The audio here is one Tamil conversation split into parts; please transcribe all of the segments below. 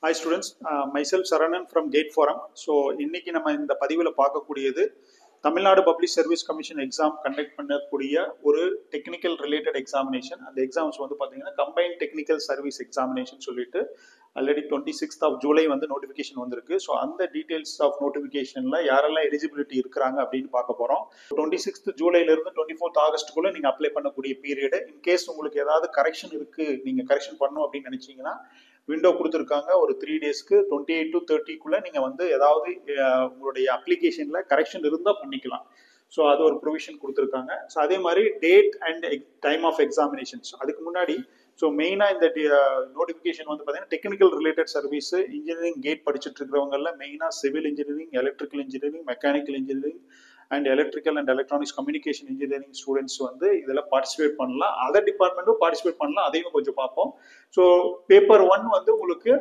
hi students myself Saravanan from GATE forum so இன்னைக்கு நம்ம இந்த பதிவில் பார்க்கக்கூடியது Tamil Nadu public service commission exam conduct பண்ணக்கூடிய ஒரு டெக்னிக்கல் ரிலேட்டட் எக்ஸாமினேஷன் அந்த எக்ஸாம்ஸ் வந்து பார்த்தீங்கன்னா கம்பைன் டெக்னிக்கல் சர்வீஸ் எக்ஸாமினேஷன் சொல்லிட்டு already twenty sixth of July வந்து நோட்டிஃபிகேஷன் வந்திருக்கு ஸோ அந்த டீடைல்ஸ் ஆஃப் நோட்டிஃபிகேஷனில் யாரெல்லாம் எலிஜிபிலிட்டி இருக்கிறாங்க அப்படின்னு பார்க்க போகிறோம் டுவெண்ட்டி சிக்ஸ்த் ஜூலைலேருந்து டுவெண்ட்டி ஃபோர்த் ஆகஸ்ட்டுக்குள்ளே நீங்கள் அப்ளை பண்ணக்கூடிய பீரியடு இன்கேஸ் உங்களுக்கு ஏதாவது கரெக்ஷன் இருக்குது நீங்கள் கரெக்ஷன் பண்ணணும் அப்படின்னு நினச்சிங்கன்னா விண்டோ கொடுத்துருக்காங்க ஒரு த்ரீ டேஸ்க்கு டுவெண்ட்டி எயிட் டு தேர்ட்டிக்குள்ளே நீங்கள் வந்து ஏதாவது அஹ், உங்களுடைய அப்ளிகேஷனில் கரெக்ஷன் இருந்தால் பண்ணிக்கலாம் ஸோ அது ஒரு ப்ரொவிஷன் கொடுத்துருக்காங்க ஸோ அதே மாதிரி date and time of examinations அதுக்கு முன்னாடி ஸோ மெயினாக இந்த நோட்டிஃபிகேஷன் வந்து பார்த்தீங்கன்னா technical related service engineering GATE படிச்சுட்டு இருக்கிறவங்கள மெயினாக civil engineering electrical engineering mechanical engineering and electrical and electronics communication engineering students வந்து இதில் பார்ட்டிசிபேட் பண்ணலாம் அதர் டிபார்ட்மெண்ட்டும் பார்ட்டிசிபேட் பண்ணலாம் அதையும் கொஞ்சம் பார்ப்போம் ஸோ பேப்பர் ஒன் வந்து உங்களுக்கு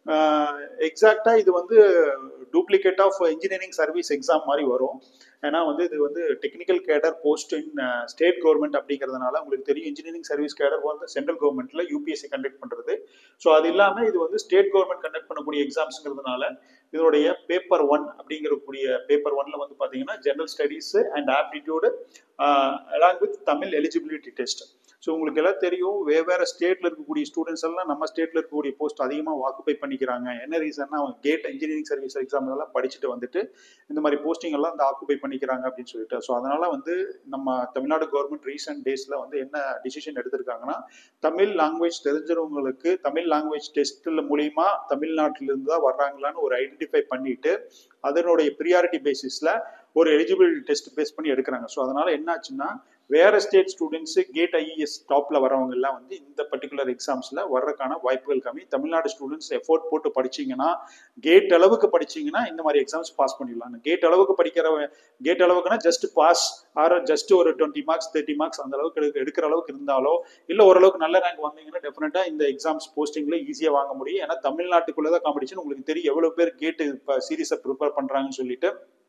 எக்ஸாக்டாக இது வந்து duplicate of engineering service exam மாதிரி வரும் ஏன்னா வந்து இது வந்து technical cadre post in state government அப்படிங்கிறதுனால உங்களுக்கு தெரியும் இன்ஜினியரிங் சர்வீஸ் கேடர் வந்து சென்ட்ரல் கவர்மெண்ட்ல யூபிஎஸ்சி கண்டக்ட் பண்ணுறது ஸோ அது இல்லாமல் இது வந்து ஸ்டேட் கவர்மெண்ட் கண்டக்ட் பண்ணக்கூடிய எக்ஸாம்ஸுங்கிறதுனால இதோடைய பேப்பர் ஒன் அப்படிங்கிறக்கூடிய பேப்பர் ஒன்ல வந்து பார்த்தீங்கன்னா general studies and aptitude along with Tamil eligibility test so உங்களுக்கு எல்லாம் தெரியும் வெவ்வேறு ஸ்டேட்ல இருக்கக்கூடிய ஸ்டூடெண்ட்ஸ் எல்லாம் நம்ம ஸ்டேட்ல இருக்கக்கூடிய போஸ்ட் அதிகமாக ஆக்குபை பண்ணிக்கிறாங்க என்ன ரீசன்னா அவங்க கேட் இன்ஜினியரிங் சர்வீஸ் எக்ஸாம் எல்லாம் படிச்சுட்டு வந்துட்டு இந்த மாதிரி போஸ்டிங் எல்லாம் வந்து ஆக்குபை பண்ணிக்கிறாங்க அப்படின்னு சொல்லிட்டு ஸோ அதனால வந்து நம்ம தமிழ்நாடு கவர்மெண்ட் ரீசெண்ட் டேஸ்ல வந்து என்ன டிசிஷன் எடுத்திருக்காங்கன்னா தமிழ் லாங்குவேஜ் தெரிஞ்சவங்களுக்கு தமிழ் லாங்குவேஜ் டெஸ்ட்ல மூலியமா தமிழ்நாட்டிலிருந்து தான் வர்றாங்களான்னு ஒரு ஐடென்டிஃபை பண்ணிட்டு அதனுடைய ப்ரியாரிட்டி பேசிஸ்ல ஒரு எலிஜிபிலிட்டி டெஸ்ட் பேஸ் பண்ணி எடுக்கிறாங்க ஸோ அதனால என்னாச்சுன்னா வேற ஸ்டேட் ஸ்டூடெண்ட்ஸ் கேட் ஐஇஎஸ் டாப்ல வரவங்க எல்லாம் வந்து இந்த பர்டிகுலர் எக்ஸாம்ஸ்ல வர்றதுக்கான வாய்ப்புகள் கம்மி தமிழ்நாடு ஸ்டூடெண்ட்ஸ் எஃபோர்ட் போட்டு படிச்சீங்கன்னா கேட் அளவுக்கு படிச்சீங்கன்னா இந்த மாதிரி எக்ஸாம்ஸ் பாஸ் பண்ணிடலாம் கேட் அளவுக்கு படிக்கிற கேட் அளவுக்குன்னா ஜஸ்ட் பாஸ் ஆர் ஜஸ்ட் ஒரு டுவெண்ட்டி மார்க்ஸ் தேர்ட்டி மார்க்ஸ் அந்த அளவுக்கு எடுக்க- எடுக்கிற அளவுக்கு இருந்தாலோ இல்ல ஓரளவுக்கு நல்ல ரேங்க் வந்தீங்கன்னா டெஃபினட்டா இந்த எக்ஸாம்ஸ் போஸ்டிங்ல ஈஸியா வாங்க முடியும் ஏன்னா தமிழ்நாட்டுக்குள்ளதான் காம்படிஷன் உங்களுக்கு தெரியும் எவ்வளவு பேர் கேட் சீரியஸை ப்ரிப்பேர் பண்றாங்கன்னு சொல்லிட்டு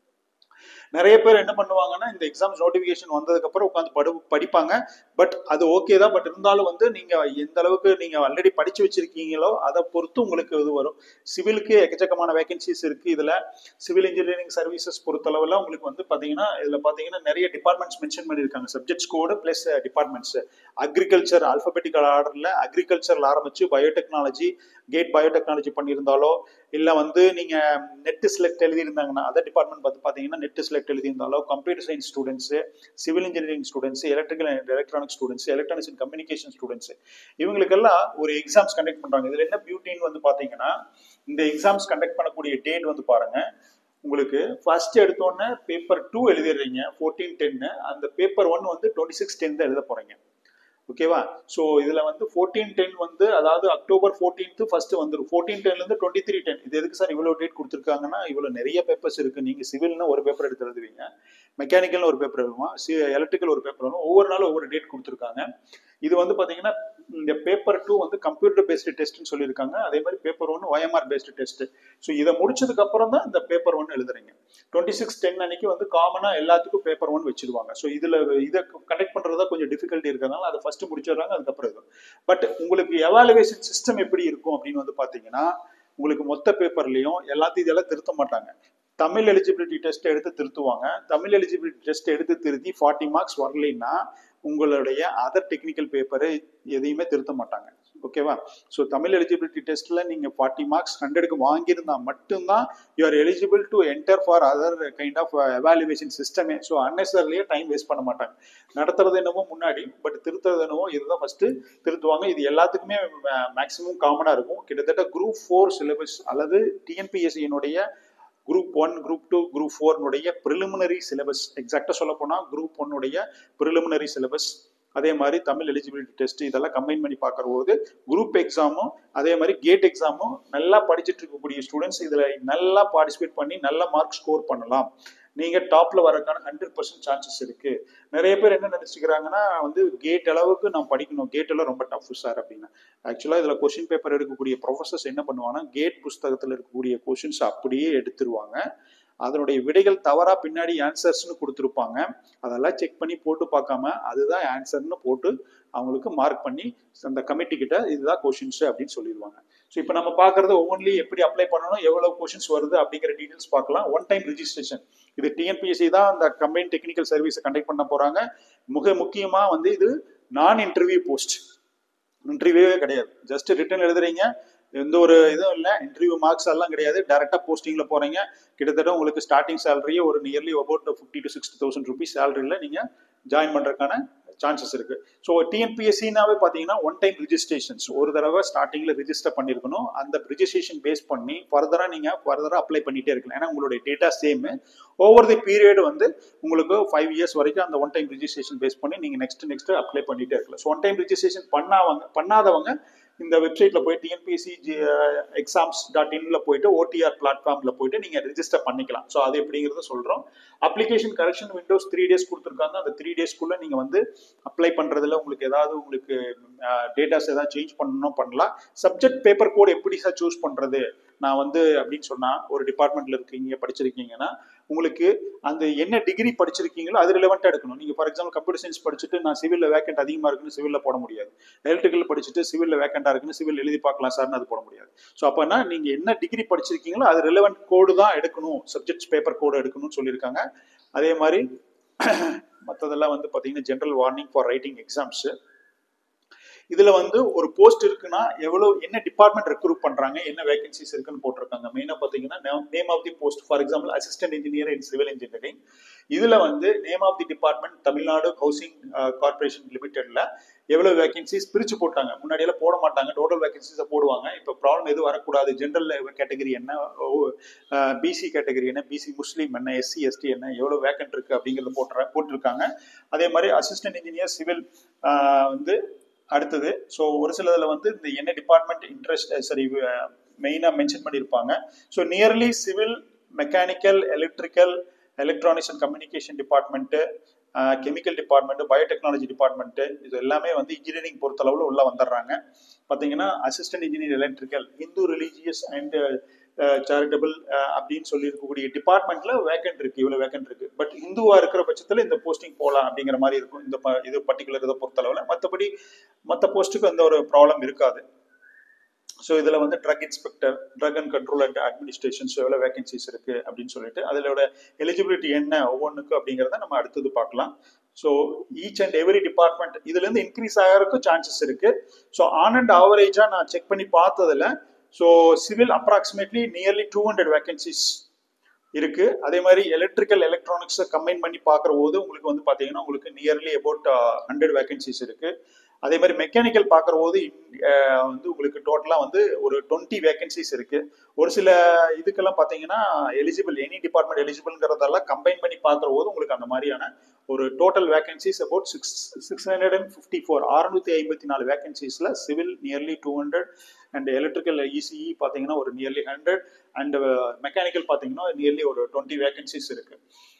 நிறைய பேர் என்ன பண்ணுவாங்கன்னா இந்த எக்ஸாம்ஸ் நோட்டிஃபிகேஷன் வந்ததுக்கு அப்புறம் உட்காந்து படு படிப்பாங்க பட் அது ஓகே தான் பட் இருந்தாலும் வந்து நீங்க எந்த அளவுக்கு நீங்க ஆல்ரெடி படிச்சு வச்சிருக்கீங்களோ அதை பொறுத்து உங்களுக்கு இது வரும் சிவிலுக்கு எக்கச்சக்கமான வேகன்சிஸ் இருக்கு இதுல சிவில் இன்ஜினியரிங் சர்வீசஸ் பொறுத்தளவுல உங்களுக்கு வந்து பாத்தீங்கன்னா இதுல பாத்தீங்கன்னா நிறைய டிபார்ட்மெண்ட்ஸ் மென்ஷன் பண்ணியிருக்காங்க subjects code plus departments agriculture alphabetical ஆர்டர்ல அக்ரிகல்ச்சர்ல ஆரம்பிச்சு பயோடெக்னாலஜி கேட் பயோடெக்னாலஜி பண்ணியிருந்தாலோ இல்ல வந்து நீங்க நெட் செலக்ட் எழுதியிருந்தாங்கன்னா அதர் டிபார்ட்மெண்ட் பார்த்து பாத்தீங்கன்னா நெட் செலக்ட் எழுதியிருந்தாலோ computer science students civil engineering students electrical and electronic students electronics and communication students இவங்களுக்கெல்லாம் ஒரு எக்ஸாம்ஸ் கண்டக்ட் பண்றாங்க இதுல என்ன பியூட்டின்னு வந்து பாத்தீங்கன்னா இந்த எக்ஸாம்ஸ் கண்டக்ட் பண்ணக்கூடிய டேட் வந்து பாருங்க உங்களுக்கு ஃபர்ஸ்ட் எடுத்தோன்னே பேப்பர் டூ எழுதிடுறீங்க ஃபோர்டீன் டென்னு அந்த பேப்பர் ஒன் வந்து டுவெண்ட்டி சிக்ஸ் டென் தான் எழுத போறீங்க ஓகேவா ஸோ இதுல வந்து ஃபோர்டீன் டென் வந்து அதாவது அக்டோபர் ஃபோர்டீன்த் ஃபர்ஸ்ட் வந்துடும் ஃபோர்டீன் டென்ல இருந்து டுவெண்ட்டி த்ரீ டென் இது எதுக்கு சார் இவ்வளவு டேட் கொடுத்துருக்காங்கன்னா இவ்வளவு நிறைய பேப்பர்ஸ் இருக்கு நீங்க சிவில்னா ஒரு பேப்பர் எடுத்து எழுதுவீங்க மெக்கானிக்கல் ஒரு பேப்பர் எழுதுவோம் எலக்ட்ரிக்கல் ஒரு பேப்பர் எழுதுவோம் ஒவ்வொரு நாளும் ஒவ்வொரு டேட் கொடுத்துருக்காங்க இது வந்து பாத்தீங்கன்னா இந்த பேப்பர் டூ வந்து கம்ப்யூட்டர் பேஸ்டு டெஸ்ட்னு சொல்லியிருக்காங்க அதே மாதிரி paper one OMR based test so இதை முடிச்சதுக்கு அப்புறம் தான் இந்த பேப்பர் ஒன் எழுதுறீங்க டுவெண்ட்டி சிக்ஸ் டென் அன்னைக்கு வந்து காமனா எல்லாத்துக்கும் பேப்பர் ஒன் வச்சிருவாங்க ஸோ இதுல இதை கண்டக்ட் பண்றதா கொஞ்சம் டிஃபிகல்ட்டி இருக்கிறதுனால அதை ஃபர்ஸ்ட் முடிச்சிடுறாங்க அதுக்கப்புறம் இது பட் உங்களுக்கு எவாலுவேஷன் சிஸ்டம் எப்படி இருக்கும் அப்படின்னு வந்து பாத்தீங்கன்னா உங்களுக்கு மொத்த பேப்பர்லயும் எல்லாத்தையும் இதெல்லாம் திருத்த மாட்டாங்க தமிழ் எலிஜிபிலிட்டி டெஸ்ட் எடுத்து திருத்துவாங்க தமிழ் எலிஜிபிலிட்டி டெஸ்ட் எடுத்து திருத்தி ஃபார்ட்டி மார்க்ஸ் வரலைன்னா உங்களுடைய அதர் டெக்னிக்கல் பேப்பரை எதையுமே திருத்த மாட்டாங்க ஓகேவா ஸோ தமிழ் எலிஜிபிலிட்டி டெஸ்ட்ல நீங்க ஃபார்ட்டி மார்க்ஸ் ஹண்ட்ரடுக்கு வாங்கியிருந்தா மட்டும்தான் you are eligible to enter for other kind of evaluation சிஸ்டமே ஸோ அன்னெசரிலேயே டைம் வேஸ்ட் பண்ண மாட்டாங்க நடத்துறது என்னவோ முன்னாடி பட் திருத்துறது என்னவோ இதுதான் ஃபர்ஸ்ட் திருத்துவாங்க இது எல்லாத்துக்குமே மேக்ஸிமம் காமனாக இருக்கும் கிட்டத்தட்ட குரூப் ஃபோர் சிலபஸ் அல்லது டிஎன்பிஎஸ்சியினுடைய group one group two group ஃபோர்னுடைய ப்ரிலிமினரி சிலபஸ் எக்ஸாக்டாக சொல்ல போனால் குரூப் ஒன்னுடைய ப்ரிலிமினரி சிலபஸ் அதே மாதிரி தமிழ் எலிஜிபிலிட்டி டெஸ்ட் இதெல்லாம் கம்பைன் பண்ணி பார்க்குற போது குரூப் எக்ஸாமும் அதே மாதிரி கேட் எக்ஸாமும் நல்லா படிச்சுட்டு இருக்கக்கூடிய ஸ்டூடெண்ட்ஸ் இதில் நல்லா பார்ட்டிசிபேட் பண்ணி நல்ல மார்க் ஸ்கோர் பண்ணலாம் நீங்க டாப்ல வரக்கான ஹண்ட்ரட் பர்சன்ட் சான்சஸ் இருக்கு நிறைய பேர் என்ன நினைச்சுக்கிறாங்கன்னா வந்து கேட் அளவுக்கு நான் படிக்கணும் கேட் எல்லாம் ரொம்ப டஃப் சார் அப்படின்னா ஆக்சுவலா இதுல கொஸ்டின் பேப்பர் எடுக்கக்கூடிய ப்ரொஃபசர்ஸ் என்ன பண்ணுவாங்கன்னா கேட் புஸ்தகத்துல இருக்கக்கூடிய கொஸ்டின்ஸ் அப்படியே எடுத்துருவாங்க அதனுடைய விடைகள் தவறா பின்னாடி ஆன்சர்ஸ்னு கொடுத்துருப்பாங்க அதெல்லாம் செக் பண்ணி போட்டு பார்க்காம அதுதான் ஆன்சர்னு போட்டு அவங்களுக்கு மார்க் பண்ணி அந்த கமிட்டி கிட்ட இதுதான் கொஷின்ஸ் அப்படின்னு சொல்லிடுவாங்க ஸோ இப்போ நம்ம பார்க்கறது ஒவ்வொன்றிலையும் எப்படி அப்ளை பண்ணணும் எவ்வளோ கொஷின்ஸ் வருது அப்படிங்கிற டீடைல்ஸ் பார்க்கலாம் ஒன் டைம் ரிஜிஸ்ட்ரேஷன் இது டிஎன்பிஎஸ்சி தான் அந்த கம்பைன் டெக்னிக்கல் சர்வீஸை கண்டக்ட் பண்ண போறாங்க மிக முக்கியமாக வந்து இது நான் இன்டர்வியூ போஸ்ட் இன்டர்வியூவே கிடையாது ஜஸ்ட் ரிட்டன் எழுதுறீங்க எந்த ஒரு இதுவும் இல்லை இன்டர்வியூ மார்க்ஸ் எல்லாம் கிடையாது டேரெக்டாக போஸ்டிங்கில் போகிறீங்க கிட்டத்தட்ட உங்களுக்கு ஸ்டார்டிங் சேலரியே ஒரு nearly about fifty to sixty thousand rupees சேலரியில் நீங்கள் ஜாயின் பண்ணுறதுக்கான சான்சஸ் இருக்கு ஸோ டிஎன்பிஎஸ்சினாவே பார்த்தீங்கன்னா ஒன் டைம் ரிஜிஸ்ட்ரேஷன்ஸ் ஒரு தடவை ஸ்டார்டிங்கில் ரிஜிஸ்டர் பண்ணியிருக்கணும் அந்த ரிஜிஸ்ட்ரேஷன் பேஸ் பண்ணி ஃபர்தராக நீங்கள் ஃபர்தராக அப்ளை பண்ணிட்டே இருக்கலாம் ஏன்னா உங்களுடைய data same over the period வந்து உங்களுக்கு ஃபைவ் இயர்ஸ் வரைக்கும் அந்த ஒன் டைம் ரிஜிஸ்ட்ரேஷன் பேஸ் பண்ணி நீங்கள் நெக்ஸ்ட் நெக்ஸ்ட் அப்ளை பண்ணிட்டே இருக்கலாம் ஸோ ஒன் டைம் ரிஜிஸ்ட்ரேஷன் பண்ணாதவங்க பண்ணாதவங்க இந்த வெப்சைட்ல போய் டிஎன்பிஎஸ்சி எக்ஸாம்ஸ் டாட் இன்ல போயிட்டு ஓடிஆர் பிளாட்ஃபார்ம்ல போயிட்டு நீங்க ரிஜிஸ்டர் பண்ணிக்கலாம் ஸோ அது எப்படிங்கிறத சொல்றோம் application correction windows three days கொடுத்துருக்காங்க அந்த த்ரீ டேஸ்க்குள்ள நீங்க வந்து அப்ளை பண்றதுல உங்களுக்கு ஏதாவது உங்களுக்கு டேட்டாஸ் ஏதாவது சேஞ்ச் பண்ணணும் பண்ணலாம் சப்ஜெக்ட் பேப்பர் கோட் எப்படி சார் சூஸ் பண்றது நான் வந்து அப்படின்னு சொன்னா ஒரு டிபார்ட்மெண்ட்ல இருக்கீங்க படிச்சிருக்கீங்கன்னா உங்களுக்கு அந்த என்ன டிகிரி படிச்சிருக்கீங்களோ அது ரிலவெண்ட்டாக எடுக்கணும் நீங்கள் ஃபார் எக்ஸாம்பிள் கம்ப்யூட்டர் சயின்ஸ் படிச்சுட்டு நான் சிவிலில் வேக்கண்ட் அதிகமாக இருக்குன்னு சிவிலில் போட முடியாது எலக்ட்ரிக்கல் படிச்சுட்டு சிவிலில் வேக்கண்டாக இருக்குன்னு சிவில் எழுதி பார்க்கலாம் சார்னு அது போட முடியாது ஸோ அப்போனா நீங்கள் என்ன டிகிரி படிச்சிருக்கீங்களோ அது ரிலவெண்ட் கோடு தான் எடுக்கணும் சப்ஜெக்ட்ஸ் பேப்பர் கோடு எடுக்கணும்னு சொல்லியிருக்காங்க அதே மாதிரி மற்றதெல்லாம் வந்து பார்த்தீங்கன்னா general warning for writing exams இதுல வந்து ஒரு போஸ்ட் இருக்குன்னா எவ்வளவு என்ன டிபார்ட்மெண்ட் ரெக்ரூட் பண்றாங்க என்ன வேகன்சிஸ் இருக்குன்னு போட்டிருக்காங்க மெயினா பாத்தீங்கன்னா name of the post for example assistant engineer in civil engineering இதுல வந்து name of the department Tamil Nadu housing corporation லிமிடெட்ல எவ்வளவு வேகன்சிஸ் பிரிச்சு போட்டாங்க முன்னாடியெல்லாம் போட மாட்டாங்க டோட்டல் வேகன்சிஸை போடுவாங்க இப்போ ப்ராப்ளம் எதுவும் வரக்கூடாது ஜென்ரல் கேட்டகரி என்ன பிசி கேட்டகரி என்ன பிசி முஸ்லீம் என்ன எஸ்சி எஸ்டி என்ன எவ்வளவு வேக்கன்ட் இருக்கு அப்படிங்கறத போட்டுற போட்டிருக்காங்க அதே மாதிரி அசிஸ்டன்ட் இன்ஜினியர் சிவில் வந்து அடுத்தது ஸோ ஒரு சிலதில் வந்து இந்த என்ன டிபார்ட்மெண்ட் இன்ட்ரெஸ்ட் சரி மெயினாக மென்ஷன் பண்ணியிருப்பாங்க so nearly civil mechanical electrical electronics and communication department chemical department biotechnology department இது எல்லாமே வந்து இன்ஜினியரிங் பொறுத்தளவில் உள்ள வந்துடுறாங்க பார்த்தீங்கன்னா assistant engineer electrical Hindu religious and charitable அப்படின்னு சொல்லி இருக்கக்கூடிய டிபார்ட்மெண்ட்ல வேக்கண்ட் இருக்கு இவ்வளவு வேக்கண்ட் இருக்கு பட் இந்துவா இருக்கிற பட்சத்துல இந்த போஸ்டிங் போகலாம் அப்படிங்கிற மாதிரி இருக்கும் இந்த இது பர்டிகுலர் இதை பொறுத்தளவுல மற்றபடி மற்ற போஸ்ட்டுக்கு எந்த ஒரு ப்ராப்ளம் இருக்காது ஸோ இதில் வந்து drug inspector drug and control and administrations எவ்வளோ வேகன்சிஸ் இருக்குது அப்படின்னு சொல்லிட்டு அதிலோட எலிஜிபிலிட்டி என்ன ஒவ்வொன்றுக்கு அப்படிங்கிறத நம்ம அடுத்தது பார்க்கலாம் so each and every department இதுலேருந்து இன்க்ரீஸ் ஆகிறதுக்கும் சான்சஸ் இருக்குது ஸோ ஆன் அண்ட் ஆவரேஜாக நான் செக் பண்ணி பார்த்ததில் so civil approximately nearly two hundred vacancies இருக்கு அதே மாதிரி எலக்ட்ரிக்கல் எலக்ட்ரானிக்ஸை கம்பைன் பண்ணி பார்க்குற போது உங்களுக்கு வந்து பார்த்தீங்கன்னா உங்களுக்கு நியர்லி அபவுட் ஹண்ட்ரட் வேகன்சிஸ் இருக்கு அதே மாதிரி மெக்கானிக்கல் பார்க்குற போது வந்து உங்களுக்கு டோட்டலாக வந்து ஒரு டுவெண்ட்டி வேகன்சிஸ் இருக்கு ஒரு சில இதுக்கெல்லாம் பார்த்தீங்கன்னா எலிஜிபிள் எனி டிபார்ட்மெண்ட் எலிஜிபிள்ங்கிறதெல்லாம் கம்பைன் பண்ணி பார்க்குற போது உங்களுக்கு அந்த மாதிரியான ஒரு total vacancies about six six hundred and fifty four அறுநூத்தி ஐம்பத்தி நாலு வேகன்சிஸில் civil nearly two hundred and electrical ECE பார்த்தீங்கன்னா ஒரு நியர்லி ஹண்ட்ரட் அண்ட் மெக்கானிக்கல் பார்த்தீங்கன்னா நியர்லி ஒரு டுவெண்ட்டி வேகன்சிஸ் இருக்கு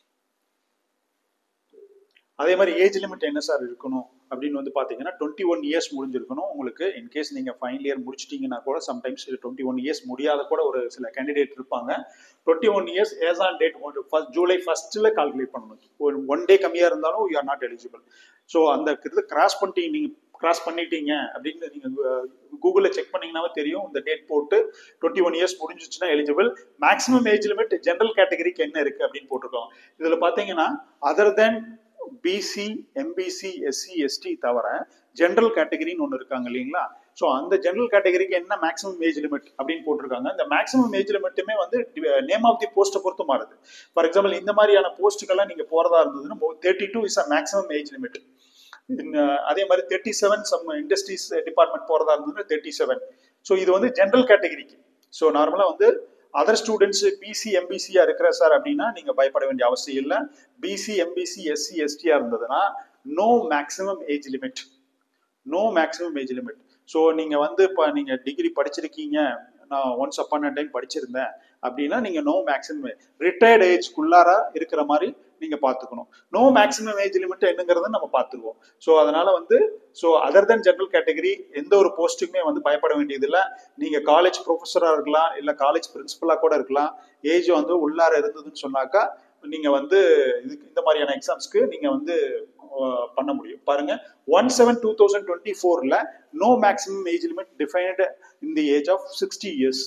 அதே மாதிரி ஏஜ் லிமிட் என்ன சார் இருக்கணும் அப்படின்னு வந்து பார்த்தீங்கன்னா டுவெண்ட்டி ஒன் இயர்ஸ் முடிஞ்சிருக்கணும் உங்களுக்கு இன்கேஸ் நீங்கள் ஃபைனல் இயர் முடிச்சிட்டிங்கன்னா கூட சம்டைம்ஸ் டுவெண்ட்டி ஒன் இயர்ஸ் முடியாத கூட ஒரு சில கேண்டிடேட் இருப்பாங்க twenty one years as on date first July ஃபர்ஸ்ட்டில் கால்குலேட் பண்ணணும் ஒரு ஒன் டே கம்மியாக இருந்தாலும் you are not eligible so அந்த இது கிராஸ் பண்ணிட்டீங்க நீங்கள் கிராஸ் பண்ணிட்டீங்க அப்படின்னு நீங்கள் கூகுளில் செக் பண்ணீங்கன்னாவே தெரியும் இந்த டேட் போட்டு டுவெண்ட்டி ஒன் இயர்ஸ் முடிஞ்சிச்சுன்னா eligible maximum age limit general கேட்டகரிக்கு என்ன இருக்குது அப்படின்னு போட்டிருக்கோம் இதில் பார்த்தீங்கன்னா other than BC MBC SC ST தவிர ஜென்ரல் கேட்டகரின்னு ஒன்று இருக்காங்க இல்லைங்களா ஸோ அந்த ஜென்ரல் கேட்டகரிக்கு என்ன மேக்ஸிமம் ஏஜ் லிமிட் அப்படின்னு போட்டிருக்காங்க இந்த மேக்ஸிமம் ஏஜ் லிமிட்டுமே வந்து நேம் ஆஃப் தி போஸ்ட்டை பொறுத்து மாறுது ஃபார் எக்ஸாம்பிள் இந்த மாதிரியான போஸ்ட்டுக்கெல்லாம் நீங்கள் போகிறதா இருந்ததுன்னா thirty two is a maximum age limit அதே மாதிரி thirty seven some industries department போகிறதா இருந்ததுன்னா தேர்ட்டி செவன் ஸோ இது வந்து ஜென்ரல் கேட்டகரிக்கு ஸோ நார்மலாக வந்து அதர் ஸ்டூடெண்ட்ஸ் பிசி எம்பிசியா இருக்கிற சார் அப்படின்னா நீங்க பயப்பட வேண்டிய அவசியம் இல்லை பிசி எம்பிசி எஸ்சி எஸ்டியா இருந்ததுன்னா no maximum age limit no maximum age limit so நீங்க வந்து இப்போ நீங்க டிகிரி படிச்சிருக்கீங்க நான் ஒன்ஸ் அப்பான் டைம் படிச்சிருந்தேன் அப்படின்னா நீங்க நோ மேக்ஸிமம் ரிட்டையர்ட் ஏஜ்க்குள்ளார இருக்கிற மாதிரி நீங்க பாத்துக்கணும் நோ மேக்ஸிமம் ஏஜ் லிமிட் என்னங்கிறத நம்ம பார்த்துருவோம் ஸோ அதனால வந்து so other than general category எந்த ஒரு போஸ்ட்டுக்குமே வந்து பயப்பட வேண்டியதில்லை நீங்க காலேஜ் ப்ரொஃபஸரா இருக்கலாம் இல்ல காலேஜ் பிரின்சிபலா கூட இருக்கலாம் ஏஜ் வந்து உள்ளார இருந்ததுன்னு சொன்னாக்கா நீங்க வந்து இதுக்கு இந்த மாதிரியான எக்ஸாம்ஸ்க்கு நீங்க வந்து அஹ், பண்ண முடியும் பாருங்க one seven two thousand twenty ஃபோர்ல no maximum age limit defined in the age of sixty years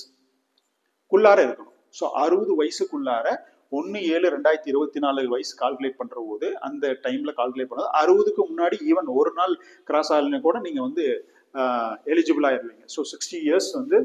குள்ளார இருக்கணும் ஸோ அறுபது வயசுக்குள்ளார ஒன்று ஏழு ரெண்டாயிரத்தி இருபத்தி நாலு வயசு கால்குலேட் பண்ற போது அந்த டைம்ல கால்குலேட் பண்ணது அறுபதுக்கு முன்னாடி ஈவன் ஒரு நாள் கிராஸ் ஆகலன்னு கூட நீங்க வந்து எலிஜிபிள் ஆயிருவீங்க ஸோ சிக்ஸ்டி இயர்ஸ் வந்து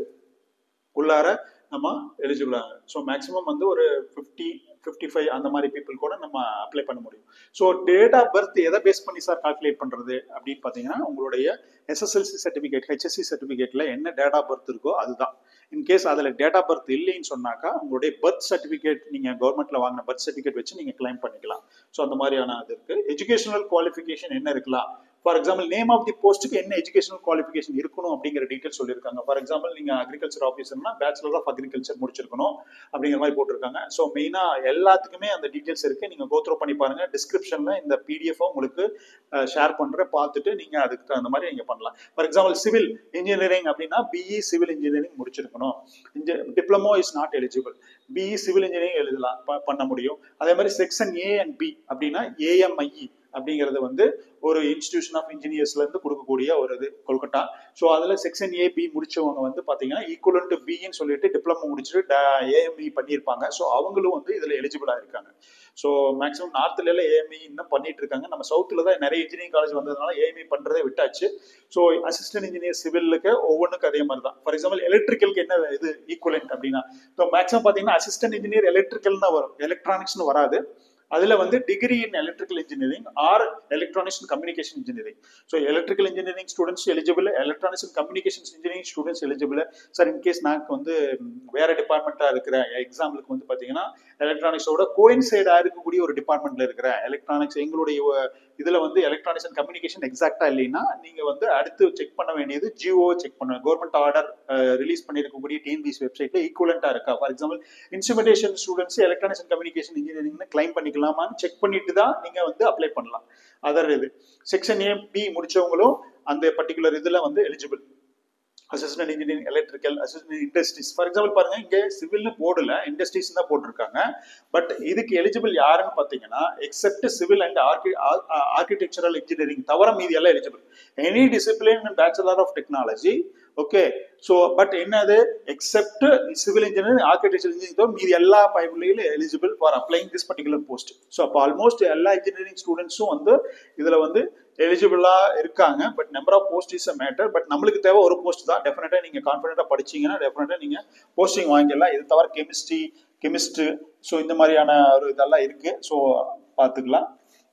உள்ளார நம்ம எலிஜிபிள் ஆகும் ஸோ மேக்ஸிமம் வந்து ஒரு ஃபிஃப்டி ஃபிஃப்டி ஃபைவ் அந்த மாதிரி பீப்புள் கூட நம்ம அப்ளை பண்ண முடியும் ஸோ டேட் ஆஃப் பர்த் எதை பேஸ் பண்ணி சார் கால்குலேட் பண்ணுறது அப்படின்னு பார்த்தீங்கன்னா உங்களுடைய எஸ்எஸ்எல்சி சர்டிஃபிகேட் ஹெச்எஸ்சி சர்டிஃபிகேட்டில் என்ன டேட் ஆஃப் பர்த் இருக்கோ அதுதான் இன்கேஸ் அதில் டேட் ஆஃப் பர்த் இல்லைன்னு சொன்னாக்கா உங்களுடைய பர்த் சர்டிஃபிகேட் நீங்கள் கவர்மெண்ட்டில் வாங்கின பர்த் சர்டிஃபிகேட் வச்சு நீங்கள் கிளைம் பண்ணிக்கலாம் ஸோ அந்த மாதிரியான இது இருக்குது எஜுகேஷனல் குவாலிஃபிகேஷன் என்ன இருக்கலாம் for example name of the போஸ்ட்டுக்கு என்ன எஜுகேஷனல் குவாலிஃபிகேஷன் இருக்கணும் அப்படிங்கிற டீட்டெயில் சொல்லியிருக்காங்க ஃபார் எக்ஸாம்பிள் நீங்கள் அக்ரிகல்ச்சர் ஆஃபீஸர்னா பேச்சுலர் ஆஃப் அக்ரிகல்ச்சர் முடிச்சிருக்கணும் அப்படிங்கிற மாதிரி போட்டிருக்காங்க ஸோ மெயினாக எல்லாத்துக்குமே அந்த டீட்டெயில்ஸ் இருக்குது நீங்கள் கோத்ரோ பண்ணி பாருங்கள் டிஸ்கிரிப்ஷனில் இந்த பிடிஎஃப் உங்களுக்கு ஷேர் பண்ணுறேன் பார்த்துட்டு நீங்கள் அதுக்கு தகுந்த மாதிரி நீங்கள் பண்ணலாம் ஃபார் எக்ஸாம்பிள் சிவில் இன்ஜினியரிங் அப்படின்னா பிஇ சிவில் இன்ஜினியரிங் முடிச்சிருக்கணும் இன்ஜி diploma is not eligible BE civil engineering எழுதலாம் ப- பண்ண முடியும் அதே மாதிரி செக்ஷன் ஏ அண்ட் பி அப்படின்னா ஏஎம்ஐஇ அப்படிங்கிறது வந்து ஒரு இன்ஸ்டிடியூஷன் ஆஃப் இன்ஜினியர்ஸ்ல இருந்து கொடுக்கக்கூடிய ஒரு இது கொல்கட்டா ஸோ அதில் செக்ஷன் ஏ பி முடிச்சவங்க வந்து பார்த்தீங்கன்னா ஈக்குவலன் டு பின்னு சொல்லிட்டு டிப்ளமோ முடிச்சுட்டு ஏஎம்இ பண்ணியிருப்பாங்க ஸோ அவங்களும் வந்து இதில் எலிஜிபிளாக இருக்காங்க ஸோ மேக்ஸிமம் நார்த்ல எல்லாம் ஏஎம்இ இன்னும் பண்ணிட்டு இருக்காங்க நம்ம சவுத்தில் தான் நிறைய இன்ஜினியரிங் காலேஜ் வந்ததுனால ஏஎம்இ பண்ணுறதை விட்டாச்சு ஸோ அசிஸ்டன்ட் இன்ஜினியர் சிவிலுக்கு ஒவ்வொன்றுக்கு அதே மாதிரி தான் ஃபார் எக்ஸாம்பிள் எலக்ட்ரிக்கலுக்கு என்ன இது ஈக்குவலண்ட் அப்படின்னா ஸோ மேக்ஸிமம் பார்த்தீங்கன்னா அசிஸ்டன்ட் இன்ஜினியர் எலக்ட்ரிக்கல் தான் வரும் எலக்ட்ரானிக்ஸ்னு வராது அதுல வந்து degree in electrical engineering or electronics and communication engineering so electrical engineering students eligible electronics and communication engineering students eligible sir in case நாங்கள் வந்து ம், வேற டிபார்ட்மெண்ட்டாக இருக்கிற எக்ஸாம்பிளுக்கு வந்து பார்த்தீங்கன்னா எலக்ட்ரானிக்ஸோட கோயின்சைடாக இருக்கக்கூடிய ஒரு டிபார்ட்மெண்ட்ல இருக்கிற எலக்ட்ரானிக்ஸ் எங்களுடைய அஹ், இதுல வந்து எலக்ட்ரானிக்ஸ் அண்ட் கம்யூனிகேஷன் எக்ஸாக்டா இல்லைன்னா நீங்க வந்து அடுத்து செக் பண்ண வேண்டியது ஜியோ செக் பண்ண கவர்மெண்ட் ஆர்டர் ரிலீஸ் பண்ணியிருக்கக்கூடிய டிஎன்பிசி வெப்சைட்ல ஈக்குவலண்டா இருக்கா for example instrumentation students electronics and communication இன்ஜினியரிங்னு கிளைம் பண்ணிக்கலாமான்னு செக் பண்ணிட்டு தான் நீங்க வந்து அப்ளை பண்ணலாம் அதர் இது செக்ஷன் ஏ பி முடிச்சவங்களும் அந்த பர்டிகுலர் இதுல வந்து eligible assistant engineering electrical assistant industries for example பாருங்க இங்க சிவில்னு போர்டுல இண்டஸ்ட்ரீஸ் தான் போட்டிருக்காங்க பட் இதுக்கு எலிஜிபிள் யாருன்னு பாத்தீங்கன்னா except civil and architectural engineering தவிர மீதி எல்லாம் eligible any discipline bachelor of technology okay so but என்னது except civil engineering architecture engineering தவிர மீதி எல்லா பைப்லையும் eligible for applying this particular post so அப்போ ஆல்மோஸ்ட் எல்லா இன்ஜினியரிங் ஸ்டூடெண்ட்ஸும் வந்து இதுல வந்து எலிஜிபிளா இருக்காங்க but number of post is a matter but நம்மளுக்கு தேவை ஒரு போஸ்ட் தான் டெஃபினட்டா நீங்க கான்ஃபிடென்ட்டா படிச்சீங்கன்னா டெஃபினட்டா நீங்க போஸ்டிங் வாங்கிடலாம் இது தவிர கெமிஸ்ட்ரி கெமிஸ்ட் ஸோ இந்த மாதிரியான ஒரு இதெல்லாம் இருக்கு ஸோ பார்த்துக்கலாம்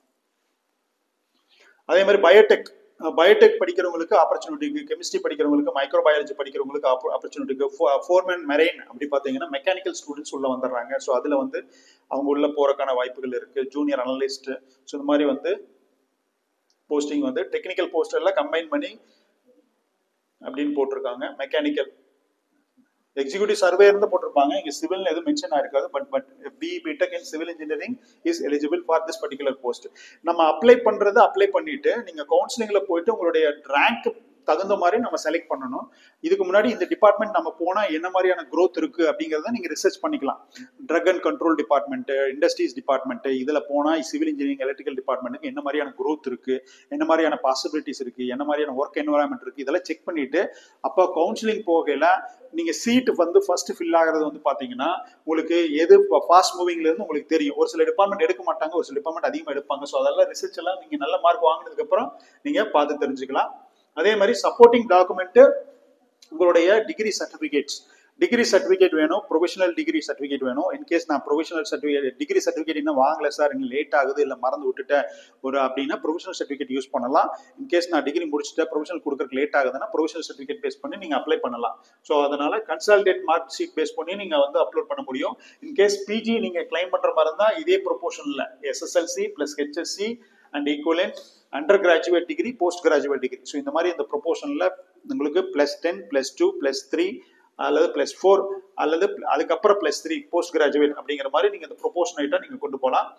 அதே மாதிரி பயோடெக் பயோடெக் படிக்கிறவங்களுக்கு ஆப்பர்ச்சுனிட்டி இருக்கு கெமிஸ்ட்ரி படிக்கிறவங்களுக்கு மைக்ரோ பயாலஜி படிக்கிறவங்களுக்கு ஆப்பர்ச்சுனிட்டி இருக்கு ஃபோர்மேன் மெரைன் அப்படி பார்த்தீங்கன்னா மெக்கானிக்கல் ஸ்டூடெண்ட்ஸ் உள்ள வந்துடுறாங்க ஸோ அதுல வந்து அவங்க உள்ள போறதுக்கான வாய்ப்புகள் இருக்கு ஜூனியர் அனலிஸ்ட் ஸோ இந்த மாதிரி வந்து போஸ்டிங் வந்து டெக்னிக்கல் போஸ்ட் எல்லாம் கம்பைன் பண்ணி அப்படின்னு போட்டிருக்காங்க மெக்கானிக்கல் எக்ஸிகூட்டிவ் சர்வே இருந்து போட்டிருப்பாங்க இங்க சிவில் எதுவும் மென்ஷன் ஆயிருக்காது but but B BTech in civil engineering is eligible for this particular post நம்ம அப்ளை பண்றது அப்ளை பண்ணிட்டு நீங்க கவுன்சிலிங்ல போயிட்டு உங்களுடைய ரேங்க் தகுந்த மாதிரி நம்ம செலக்ட் பண்ணணும் இதுக்கு முன்னாடி இந்த டிபார்ட்மெண்ட் நம்ம போனா என்ன மாதிரியான growth இருக்கு அப்படிங்கறத நீங்க ரிசர்ச் பண்ணிக்கலாம் drug and control department industries department இதுல போனா சிவில் இன்ஜினியரிங் எலக்ட்ரிக்கல் டிபார்ட்மெண்ட்டுக்கு என்ன மாதிரியான growth இருக்கு என்ன மாதிரியான பாசிபிலிட்டிஸ் இருக்கு என்ன மாதிரியான ஒர்க் என்வரான்மெண்ட் இருக்கு இதெல்லாம் செக் பண்ணிட்டு அப்போ கவுன்சிலிங் போகையில நீங்க சீட் வந்து ஃபர்ஸ்ட் ஃபில் ஆகிறது வந்து பாத்தீங்கன்னா உங்களுக்கு எது ஃபாஸ்ட் மூவிங்ல இருந்து உங்களுக்கு தெரியும் ஒரு சில டிபார்ட்மெண்ட் எடுக்க மாட்டாங்க ஒரு சில டிபார்ட்மெண்ட் அதிகமாக எடுப்பாங்க ஸோ அதெல்லாம் ரிசர்ச் எல்லாம் நீங்க நல்ல மார்க் வாங்கினதுக்கு அப்புறம் நீங்க பார்த்து தெரிஞ்சுக்கலாம் அதே மாதிரி சப்போர்ட்டிங் டாக்குமெண்ட் உங்களுடைய டிகிரி சர்டிஃபிகேட்ஸ் டிகிரி சர்டிஃபிகேட் வேணும் ப்ரொஃபஷனல் டிகிரி சர்டிஃபிகேட் வேணும் இன்கேஸ் நான் ப்ரொஃபஷனல் சர்டிஃபிகேட் டிகிரி சர்டிஃபிகேட் இன்னும் வாங்கல சார் இன்னும் லேட் ஆகுது இல்லை மறந்து விட்டுட்டேன் ஒரு அப்படின்னா ப்ரொஃபஷனல் சர்டிஃபிகேட் யூஸ் பண்ணலாம் இன்கேஸ் நான் டிகிரி முடிச்சுட்டேன் ப்ரொஃபஷனல் கொடுக்கறதுக்கு லேட் ஆகுதுன்னா ப்ரொஃபஷனல் சர்டிஃபிகேட் பேஸ் பண்ணி நீங்கள் அப்ளை பண்ணலாம் ஸோ அதனால கன்சல்டேட் மார்க் ஷீட் பேஸ் பண்ணி நீங்கள் வந்து அப்லோட் பண்ண முடியும் இன்கேஸ் பிஜி நீங்கள் கிளைம் பண்ணுற மாதிரி இருந்தால் இதே ப்ரொபோஷனில் SSLC plus HSC and equivalent under graduate degree post graduate degree so இந்த மாதிரி இந்த ப்ரொபோஷனில் உங்களுக்கு plus ten plus two plus three அல்லது ப்ளஸ் ஃபோர் அல்லது அதுக்கப்புறம் ப்ளஸ் த்ரீ போஸ்ட் கிராஜுவேட் அப்படிங்கிற மாதிரி நீங்கள் இந்த ப்ரொபோஷன் ஐட்டம் நீங்கள் கொண்டு போகலாம்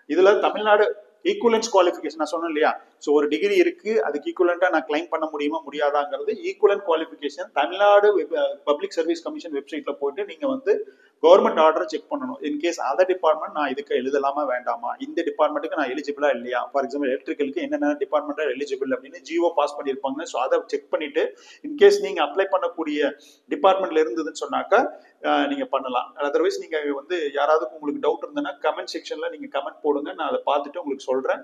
இதுல தமிழ்நாடு ஈக்குவலன்ஸ் குவாலிஃபிகேஷன் நான் சொன்னேன் இல்லையா ஸோ ஒரு டிகிரி இருக்கு அதுக்கு ஈக்குவலண்டா நான் கிளைம் பண்ண முடியுமா முடியாதாங்கிறது equivalent qualification Tamil Nadu public service commission வெப்சைட்ல போயிட்டு நீங்க வந்து கவர்மெண்ட் ஆர்டரை செக் பண்ணணும் இன்கேஸ் அதர் டிபார்ட்மெண்ட் நான் இதுக்கு எழுதலாமா வேண்டாமா இந்த டிபார்ட்மெண்ட்டுக்கு நான் எலிஜிபிளா இல்லையா ஃபார் எக்ஸாம்பிள் எலக்ட்ரிக்கலுக்கு என்னென்ன டிபார்ட்மெண்ட் எலிஜிபிள் அப்படின்னு ஜிஓ பாஸ் பண்ணியிருப்பாங்க ஸோ அதை செக் பண்ணிட்டு இன்கேஸ் நீங்க அப்ளை பண்ணக்கூடிய டிபார்ட்மெண்ட்ல இருந்ததுன்னு சொன்னாக்கா அஹ், நீங்க பண்ணலாம் அதர்வைஸ் நீங்க வந்து யாராவது உங்களுக்கு டவுட் இருந்ததுன்னா கமெண்ட் செக்ஷன்ல நீங்க கமெண்ட் போடுங்க நான் அதை பார்த்துட்டு உங்களுக்கு சொல்றேன்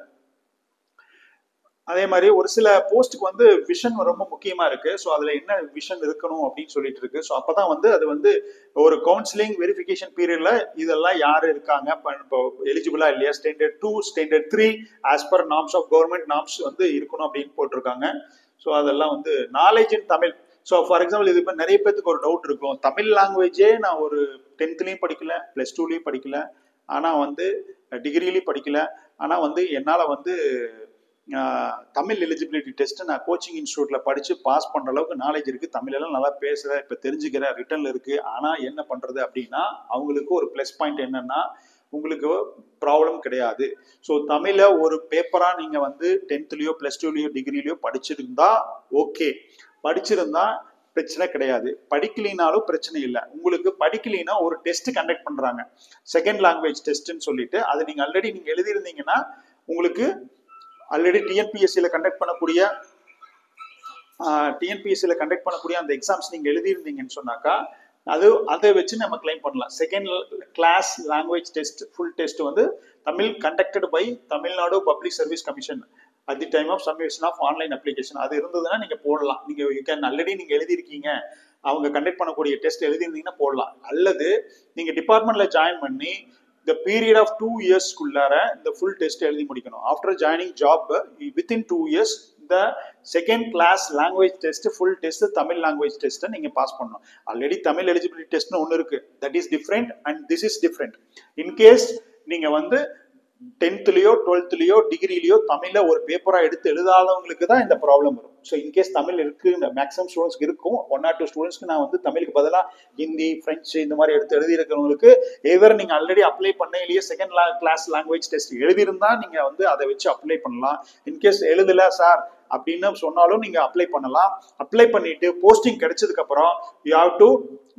அதே மாதிரி ஒரு சில போஸ்ட்டுக்கு வந்து விஷன் ரொம்ப முக்கியமா இருக்கு ஸோ அதுல என்ன விஷன் இருக்கணும் அப்படின்னு சொல்லிட்டு இருக்கு ஸோ அப்பதான் வந்து அது வந்து ஒரு கவுன்சிலிங் வெரிஃபிகேஷன் பீரியட்ல இதெல்லாம் யாரு இருக்காங்க இப்ப இப்போ எலிஜிபிளா இல்லையா standard two standard three as per norms of government norms வந்து இருக்கணும் அப்படின்னு போட்டிருக்காங்க ஸோ அதெல்லாம் வந்து knowledge in Tamil so for example இது இப்போ நிறைய பேத்துக்கு ஒரு டவுட் இருக்கும் தமிழ் லாங்குவேஜே நான் ஒரு டென்த்லேயும் படிக்கல ப்ளஸ் டூலேயும் படிக்கல ஆனால் வந்து டிகிரிலையும் படிக்கல ஆனால் வந்து என்னால் வந்து ஆஹ், தமிழ் எலிஜிபிலிட்டி டெஸ்ட் நான் கோச்சிங் இன்ஸ்டியூட்ல படிச்சு பாஸ் பண்ற அளவுக்கு நாலேஜ் இருக்கு தமிழெல்லாம் நல்லா பேசுறேன் இப்ப தெரிஞ்சுக்கிறேன் ரிட்டர்ன்ல இருக்கு ஆனா என்ன பண்றது அப்படின்னா அவங்களுக்கு ஒரு ப்ளஸ் பாயிண்ட் என்னன்னா உங்களுக்கு ப்ராப்ளம் கிடையாது ஸோ தமிழை ஒரு பேப்பரா நீங்க வந்து டென்த்லயோ பிளஸ் டூலயோ டிகிரிலயோ படிச்சிருந்தா ஓகே படிச்சிருந்தா பிரச்சனை கிடையாது படிக்கலினாலும் பிரச்சனை இல்லை உங்களுக்கு படிக்கலினா ஒரு டெஸ்ட் கண்டக்ட் பண்றாங்க செகண்ட் லாங்குவேஜ் டெஸ்ட்னு சொல்லிட்டு அதை நீங்க ஆல்ரெடி நீங்க எழுதியிருந்தீங்கன்னா உங்களுக்கு ஆல்ரெடி டிஎன்பிஎஸ்சியில் கண்டக்ட் பண்ணக்கூடிய டிஎன்பிஎஸ்சியில் கண்டக்ட் பண்ணக்கூடிய அந்த எக்ஸாம்ஸ் நீங்கள் எழுதியிருந்தீங்கன்னு சொன்னாக்கா அது அதை வச்சு நம்ம கிளைம் பண்ணலாம் second class language test full test வந்து Tamil conducted by Tamil Nadu public service commission at the time of submission of online application அது இருந்ததுன்னா நீங்க போடலாம் நீங்க யூ கேன் ஆல்ரெடி நீங்க எழுதியிருக்கீங்க அவங்க கண்டக்ட் பண்ணக்கூடிய டெஸ்ட் எழுதியிருந்தீங்கன்னா போடலாம் அல்லது நீங்க டிபார்ட்மெண்ட்ல ஜாயின் பண்ணி இந்த பீரியட் ஆஃப் டூ இயர்ஸ்க்குள்ளார இந்த ஃபுல் டெஸ்ட் எழுதி முடிக்கணும் after joining job within two years இந்த second class language test full test Tamil language டெஸ்ட்டை நீங்க பாஸ் பண்ணணும் ஆல்ரெடி தமிழ் எலிஜிபிலிட்டி டெஸ்ட்னு ஒன்று இருக்கு that is different and this is different in case நீங்க வந்து டென்த்லயோ டுவெல்த்லயோ டிகிரிலயோ தமிழ்ல ஒரு பேப்பரா எடுத்து எழுதாதவங்களுக்கு தான் இந்த ப்ராப்ளம் வரும் ஸோ இன்கேஸ் தமிழ் இருக்கு மேக்ஸிமம் ஸ்டூடெண்ட்ஸ்க்கு இருக்கும் ஒன் ஆர் டூ ஸ்டூடெண்ட்ஸ்க்கு நான் வந்து தமிழுக்கு பதிலாக ஹிந்தி பிரெஞ்சு இந்த மாதிரி எடுத்து எழுதி இருக்கிறவங்களுக்கு எதர் நீங்க ஆல்ரெடி அப்ளை பண்ணையிலேயே செகண்ட் கிளாஸ் லாங்குவேஜ் டெஸ்ட் எழுதியிருந்தா நீங்க வந்து அதை வச்சு அப்ளை பண்ணலாம் இன்கேஸ் எழுதல சார் அப்படின்னு சொன்னாலும் நீங்க அப்ளை பண்ணலாம் அப்ளை பண்ணிட்டு போஸ்டிங் கிடைச்சதுக்கு அப்புறம் you have to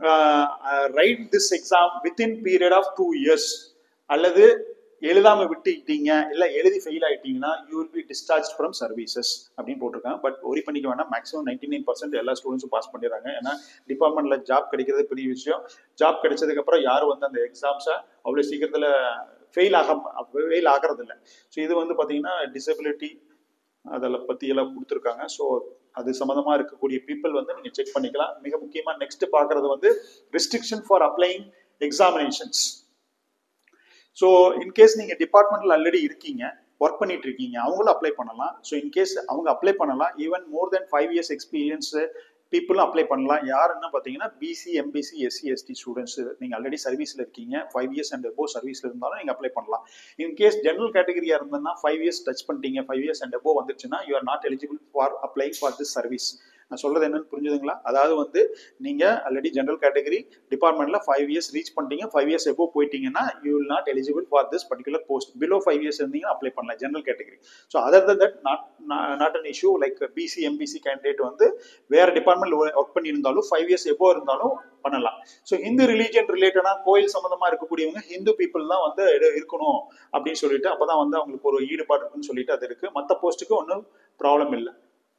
write this exam within period of two years அல்லது எழுதாம விட்டுக்கிட்டீங்க இல்ல எழுதி ஃபெயில் ஆயிட்டீங்கன்னா you will be discharge from services அப்படின்னு போட்டிருக்காங்க பட் ஒரி பண்ணிக்க வேணாம் மேக்ஸிமம் நைன்டி நைன் பர்சன்ட் எல்லா ஸ்டூடெண்ட்ஸும் பாஸ் பண்ணிடுறாங்க ஏன்னா டிபார்ட்மெண்ட்ல ஜாப் கிடைக்கிறது பெரிய விஷயம் ஜாப் கிடைச்சதுக்கு அப்புறம் யாரும் வந்து அந்த எக்ஸாம்ஸை அவ்வளோ சீக்கிரத்துல ஃபெயில் ஆக ஃபெயில் ஆகிறது இல்லை ஸோ இது வந்து பார்த்தீங்கன்னா டிசபிலிட்டி அதில் பற்றி எல்லாம் கொடுத்துருக்காங்க ஸோ அது சம்மந்தமா இருக்கக்கூடிய பீப்புள் வந்து நீங்க செக் பண்ணிக்கலாம் மிக முக்கியமா நெக்ஸ்ட் பார்க்கறது வந்து restriction for applying examinations so in case நீங்கள் டிபார்ட்மெண்ட்டில் ஆல்ரெடி இருக்கீங்க ஒர்க் பண்ணிட்டு இருக்கீங்க அவங்களும் அப்ளை பண்ணலாம் ஸோ இன்கேஸ் அவங்க அப்ளை பண்ணலாம் even more than five years experience பீப்புளும் அப்ளை பண்ணலாம் யாருன்னு பார்த்தீங்கன்னா BC MBC SC ST students நீங்கள் ஆல்ரெடி சர்வீஸில் இருக்கீங்க ஃபைவ் இயர்ஸ் அண்ட் அபோ சர்வீஸில் இருந்தாலும் நீங்கள் அப்ளை பண்ணலாம் இன்கேஸ் ஜென்ரல் கேட்டகரியாக இருந்ததுன்னா ஃபைவ் இயர்ஸ் டச் பண்ணிட்டீங்க ஃபைவ் இயர்ஸ் அண்ட் அபோ வந்துச்சுன்னா you are not eligible for apply for this service நான் சொல்றது என்னன்னு புரிஞ்சுதுங்களா அதாவது வந்து நீங்க ஆல்ரெடி ஜென்ரல் கேட்டகரி டிபார்ட்மெண்ட்ல ஃபைவ் இயர்ஸ் ரீச் பண்ணிட்டீங்க ஃபைவ் இயர்ஸ் எபோ போயிட்டீங்கன்னா you will not eligible for this particular post below five years இருந்தீங்கன்னா அப்ளை பண்ணலாம் general category so other than that not not an issue like BC MBC candidate வந்து வேற டிபார்ட்மெண்ட் ஒர்க் பண்ணியிருந்தாலும் ஃபைவ் இயர்ஸ் எபோ இருந்தாலும் பண்ணலாம் ஸோ ஹிந்து ரிலீஜியன் ரிலேட்டடா கோயில் சம்பந்தமா இருக்கக்கூடியவங்க ஹிந்து பீப்புள் தான் வந்து இரு- இருக்கணும் அப்படின்னு சொல்லிட்டு அப்பதான் வந்து அவங்களுக்கு ஒரு ஈடுபாடு இருக்குன்னு சொல்லிட்டு அது இருக்கு மற்ற போஸ்ட்டுக்கு ஒன்றும் ப்ராப்ளம் இல்லை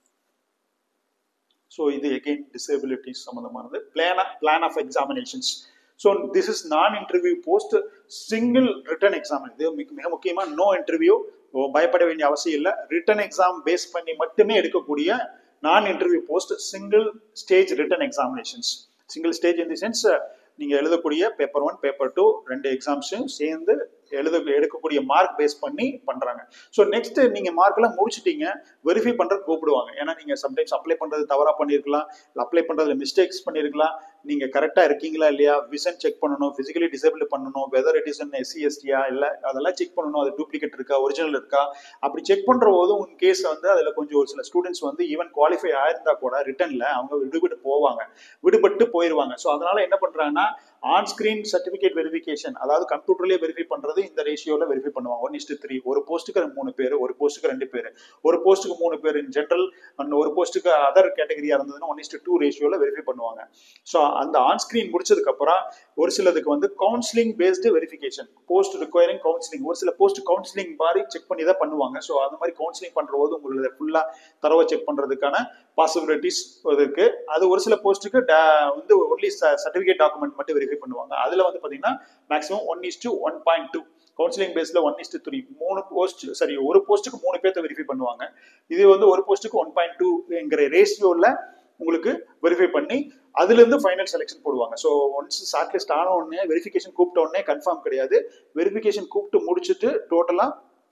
ஸோ இது எகெயின் டிசபிலிட்டிஸ் சம்மந்தமானது plan plan of examinations so this is non interview post single written exam இது மிக மிக முக்கியமாக நோ இன்டர்வியூ பயப்பட வேண்டிய அவசியம் இல்லை ரிட்டன் எக்ஸாம் பேஸ் பண்ணி மட்டுமே எடுக்கக்கூடிய non interview post single stage written examinations single stage in the sense நீங்கள் எழுதக்கூடிய பேப்பர் ஒன் பேப்பர் டூ ரெண்டு எக்ஸாம்ஸையும் சேர்ந்து எழுத எடுக்கக்கூடிய மார்க் பேஸ் பண்ணி பண்றாங்க ஸோ நெக்ஸ்ட் நீங்க மார்க் எல்லாம் முடிச்சிட்டீங்க வெரிஃபை பண்றது கூப்பிடுவாங்க ஏன்னா நீங்க சம்டைம்ஸ் அப்ளை பண்றது தவறா பண்ணிருக்கலாம் அப்ளை பண்றதுல மிஸ்டேக்ஸ் பண்ணிருக்கலாம் நீங்க கரெக்டா இருக்கீங்களா இல்லையா விசன் செக் பண்ணணும் பிசிக்கலி டிசேபிள் பண்ணணும் வெதர் இட் இஸ் எஸ்சி எஸ்டியா இல்ல அதெல்லாம் செக் பண்ணணும் அது டூப்ளிகேட் இருக்கா ஒரிஜினல் இருக்கா அப்படி செக் பண்ற போது உன் கேஸ் வந்து அதுல கொஞ்சம் ஒரு சில ஸ்டூடெண்ட்ஸ் வந்து ஈவன் குவாலிஃபை ஆயிருந்தா கூட ரிட்டர்ன்ல அவங்க விடுபட்டு போவாங்க விடுபட்டு போயிருவாங்க ஸோ அதனால என்ன பண்றாங்கன்னா ஆன் ஸ்கிரீன் சர்டிபிகேட் வெரிஃபிகேஷன் அதாவது கம்ப்யூட்டர்லேயே வெரிஃபை பண்றது இந்த ரேஷியோல வெரிஃபை பண்ணுவாங்க ஒன் இஸ்டு த்ரீ ஒரு போஸ்ட்டுக்கு மூணு பேர் ஒரு போஸ்ட்டுக்கு ரெண்டு பேர் ஒரு போஸ்ட்டுக்கு மூணு பேர் இன் ஜென்ரல் அண்ட் ஒரு போஸ்ட்டுக்கு அதர் கேட்டகரியா இருந்ததுன்னா ஒன் இஸ்டு டூ ரேஷியோல வெரிஃபை பண்ணுவாங்க ஸோ அந்த ஆன் ஸ்கிரீன் முடிச்சதுக்கு அப்புறம் ஒரு சிலதுக்கு வந்து counselling based verification post requiring counselling ஒரு சில போஸ்ட் கவுன்சிலிங் மாதிரி செக் பண்ணி தான் பண்ணுவாங்க ஸோ அந்த மாதிரி கவுன்சிலிங் பண்ற போது உங்களோட ஃபுல்லா தரவை செக் பண்றதுக்கான பாசிபிலிட்டிஸ் இருக்கு அது ஒரு சில போஸ்ட்டுக்கு வந்து ஒன்லி சர்டிஃபிகேட் டாக்குமெண்ட் மட்டும் வெரிஃபை பண்ணுவாங்க அதுல வந்து பாத்தீங்கன்னா maximum one is two one point two counselling பேஸ்ல ஒன் இஸ்டு த்ரீ மூணு போஸ்ட் சரி ஒரு போஸ்ட்டுக்கு மூணு பேர்த்த வெரிஃபை பண்ணுவாங்க இது வந்து ஒரு போஸ்ட்டுக்கு ஒன் பாயிண்ட் டூங்கிற ரேஷியோல உங்களுக்கு வெரிஃபை பண்ணி அதுல இருந்து ஃபைனல் செலெக்ஷன் போடுவாங்க ஸோ ஒன்ஸ் ஷார்ட் லிஸ்ட் ஆன உடனே வெரிஃபிகேஷன் கூப்பிட்ட உடனே கன்ஃபார்ம் கிடையாது வெரிஃபிகேஷன் கூப்பிட்டு முடிச்சுட்டு டோட்டலா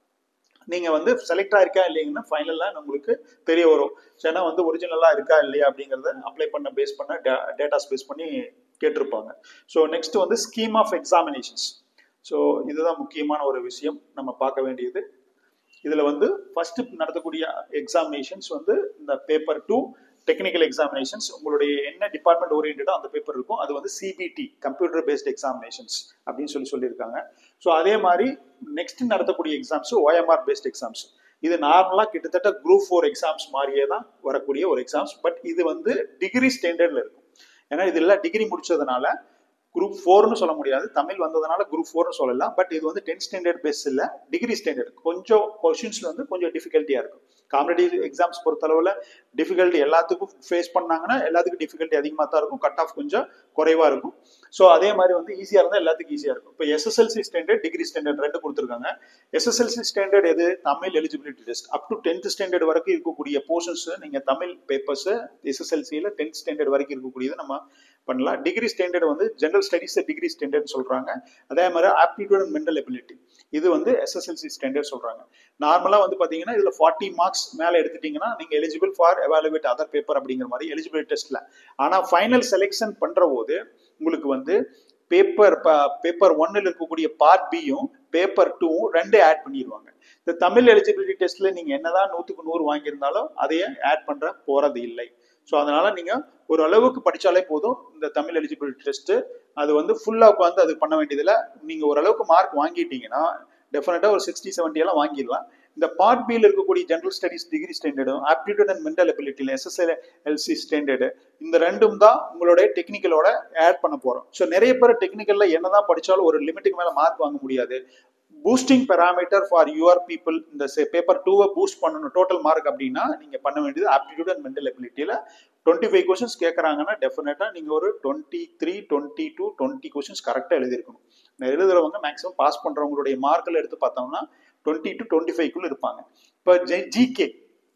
நீங்க வந்து செலக்ட் ஆயிருக்கா இல்லைங்கன்னா ஃபைனலா உங்களுக்கு தெரிய வரும் ஏன்னா வந்து ஒரிஜினலா இருக்கா இல்லையா அப்படிங்கறத அப்ளை பண்ண பேஸ் பண்ண டேட்டாஸ் பேஸ் பண்ணி கேட்டிருப்பாங்க ஸோ நெக்ஸ்ட் வந்து ஸ்கீம் ஆஃப் எக்ஸாமினேஷன்ஸ் ஸோ இதுதான் முக்கியமான ஒரு விஷயம் நம்ம பார்க்க வேண்டியது இதுல வந்து ஃபர்ஸ்ட் நடத்தக்கூடிய எக்ஸாமினேஷன்ஸ் வந்து இந்த பேப்பர் டூ டெக்னிக்கல் எக்ஸாமினேஷன்ஸ் உங்களுடைய என்ன டிபார்ட்மெண்ட் ஓரியன்டா அந்த பேப்பர் இருக்கும் அது வந்து சிபிடி கம்ப்யூட்டர் பேஸ்ட் எக்ஸாமினேஷன்ஸ் அப்படின்னு சொல்லி சொல்லியிருக்காங்க ஸோ அதே மாதிரி நெக்ஸ்ட் நடத்தக்கூடிய எக்ஸாம்ஸ் ஓஎம்ஆர் பேஸ்ட் எக்ஸாம்ஸ் இது நார்மலாக கிட்டத்தட்ட குரூப் ஃபோர் எக்ஸாம்ஸ் மாதிரியே தான் வரக்கூடிய ஒரு எக்ஸாம்ஸ் பட் இது வந்து டிகிரி ஸ்டாண்டர்ட்ல இருக்கும் ஏன்னா இது எல்லாம் டிகிரி முடிச்சதுனால குரூப் ஃபோர்னு சொல்ல முடியாது தமிழ் வந்ததுனால குரூப் ஃபோர்னு சொல்லலாம் பட் இது வந்து டென்த் ஸ்டாண்டர்ட் பேஸ் இல்லை டிகிரி ஸ்டாண்டர்ட் கொஞ்சம் கொஷின்ஸ்ல வந்து கொஞ்சம் டிஃபிகல்ட்டியா இருக்கும் காம்படிட்டிவ் எக்ஸாம்ஸ் பொறுத்தளவில் டிஃபிகல்ட்டி எல்லாத்துக்கும் ஃபேஸ் பண்ணாங்கன்னா எல்லாத்துக்கும் டிஃபிகல்ட்டி அதிகமாக தான் இருக்கும் கட் ஆஃப் கொஞ்சம் குறைவா இருக்கும் ஸோ அதே மாதிரி வந்து ஈஸியாக இருந்தால் எல்லாத்துக்கும் ஈஸியாக இருக்கும் இப்போ எஸ்எஸ்எல்சி ஸ்டாண்டர்ட் டிகிரி ஸ்டாண்டர்ட் ரெண்டு கொடுத்துருக்காங்க எஸ்எஸ்எல்சி ஸ்டாண்டர்ட் எது Tamil eligibility test up to tenth standard வரைக்கும் இருக்கக்கூடிய போர்ஷன்ஸ் நீங்கள் தமிழ் பேப்பர்ஸ் எஸ்எஸ்எல்சியில் டென்த் ஸ்டாண்டர்ட் வரைக்கும் இருக்கக்கூடியது நம்ம பண்ணலாம் டிகிரி ஸ்டாண்டர்ட் வந்து ஜெனரல் ஸ்டடிஸ் டிகிரி ஸ்டாண்டர்ட் சொல்றாங்க அதே மாதிரி ஆப்டிடியூட் அண்ட் மென்டல் எபிலிட்டி இது வந்து எஸ்எஸ்எல்சி ஸ்டாண்டர்ட் சொல்றாங்க நார்மலா வந்து பாத்தீங்கன்னா இதுல ஃபார்ட்டி மார்க்ஸ் மேல எடுத்துட்டீங்கன்னா நீங்க eligible for evaluate other paper அப்படிங்கிற மாதிரி எலிஜிபிள் டெஸ்ட்ல ஆனா ஃபைனல் செலெக்ஷன் பண்ற போது உங்களுக்கு வந்து பேப்பர் பேப்பர் ஒன்னில் இருக்கக்கூடிய பார்ட் பியும் பேப்பர் டூவும் ரெண்டே ஆட் பண்ணிடுவாங்க இந்த தமிழ் எலிஜிபிலிட்டி டெஸ்ட்ல நீங்க என்னதான் நூத்துக்கு நூறு வாங்கியிருந்தாலும் அதையே ஆட் பண்ற போறது இல்லை ஸோ அதனால நீங்க ஒரு அளவுக்கு படிச்சாலே போதும் இந்த தமிழ் எலிஜிபிலிட்டி டெஸ்ட் அது வந்து ஃபுல்லா உட்காந்து அது பண்ண வேண்டியதில்ல நீங்க ஓரளவுக்கு மார்க் வாங்கிட்டீங்கன்னா டெஃபினட்டா ஒரு சிக்ஸ்டி செவன்டி எல்லாம் வாங்கிடலாம் இந்த பார்ட் பியில் இருக்கக்கூடிய ஜென்ரல் ஸ்டடிஸ் டிகிரி ஸ்டாண்டர்டும் ஆப்டிடியூட் அண்ட் மென்டல் எபிலிட்டியில் எஸ்எஸ்எல் எல்சி ஸ்டாண்டர்டு இந்த ரெண்டும் தான் உங்களுடைய டெக்னிக்கலோட ஆட் பண்ண போறோம் ஸோ நிறைய பேர் டெக்னிக்கல்ல என்னதான் படிச்சாலும் ஒரு லிமிட்டுக்கு மேல மார்க் வாங்க முடியாது boosting parameter for your people இந்த பேப்பர் டூவை பூஸ்ட் பண்ணணும் டோட்டல் மார்க் அப்படின்னா நீங்க பண்ண வேண்டியது ஆப்டிடியூட் அண்ட் மென்டல் எபிலிட்டியில டுவெண்ட்டி ஃபைவ் கொஸ்டின்ஸ் கேட்கறாங்கன்னா டெஃபினட்டா நீங்க ஒரு twenty three twenty two twenty questions கரெக்டாக எழுதிருக்கணும் எழுதுறவங்க மேக்ஸிமம் பாஸ் பண்றவங்களுடைய மார்க்கில் எடுத்து பார்த்தோம்னா டுவெண்ட்டி டு டுவெண்ட்டி ஃபைவ்க்குள்ள இருப்பாங்க இப்போ ஜிகே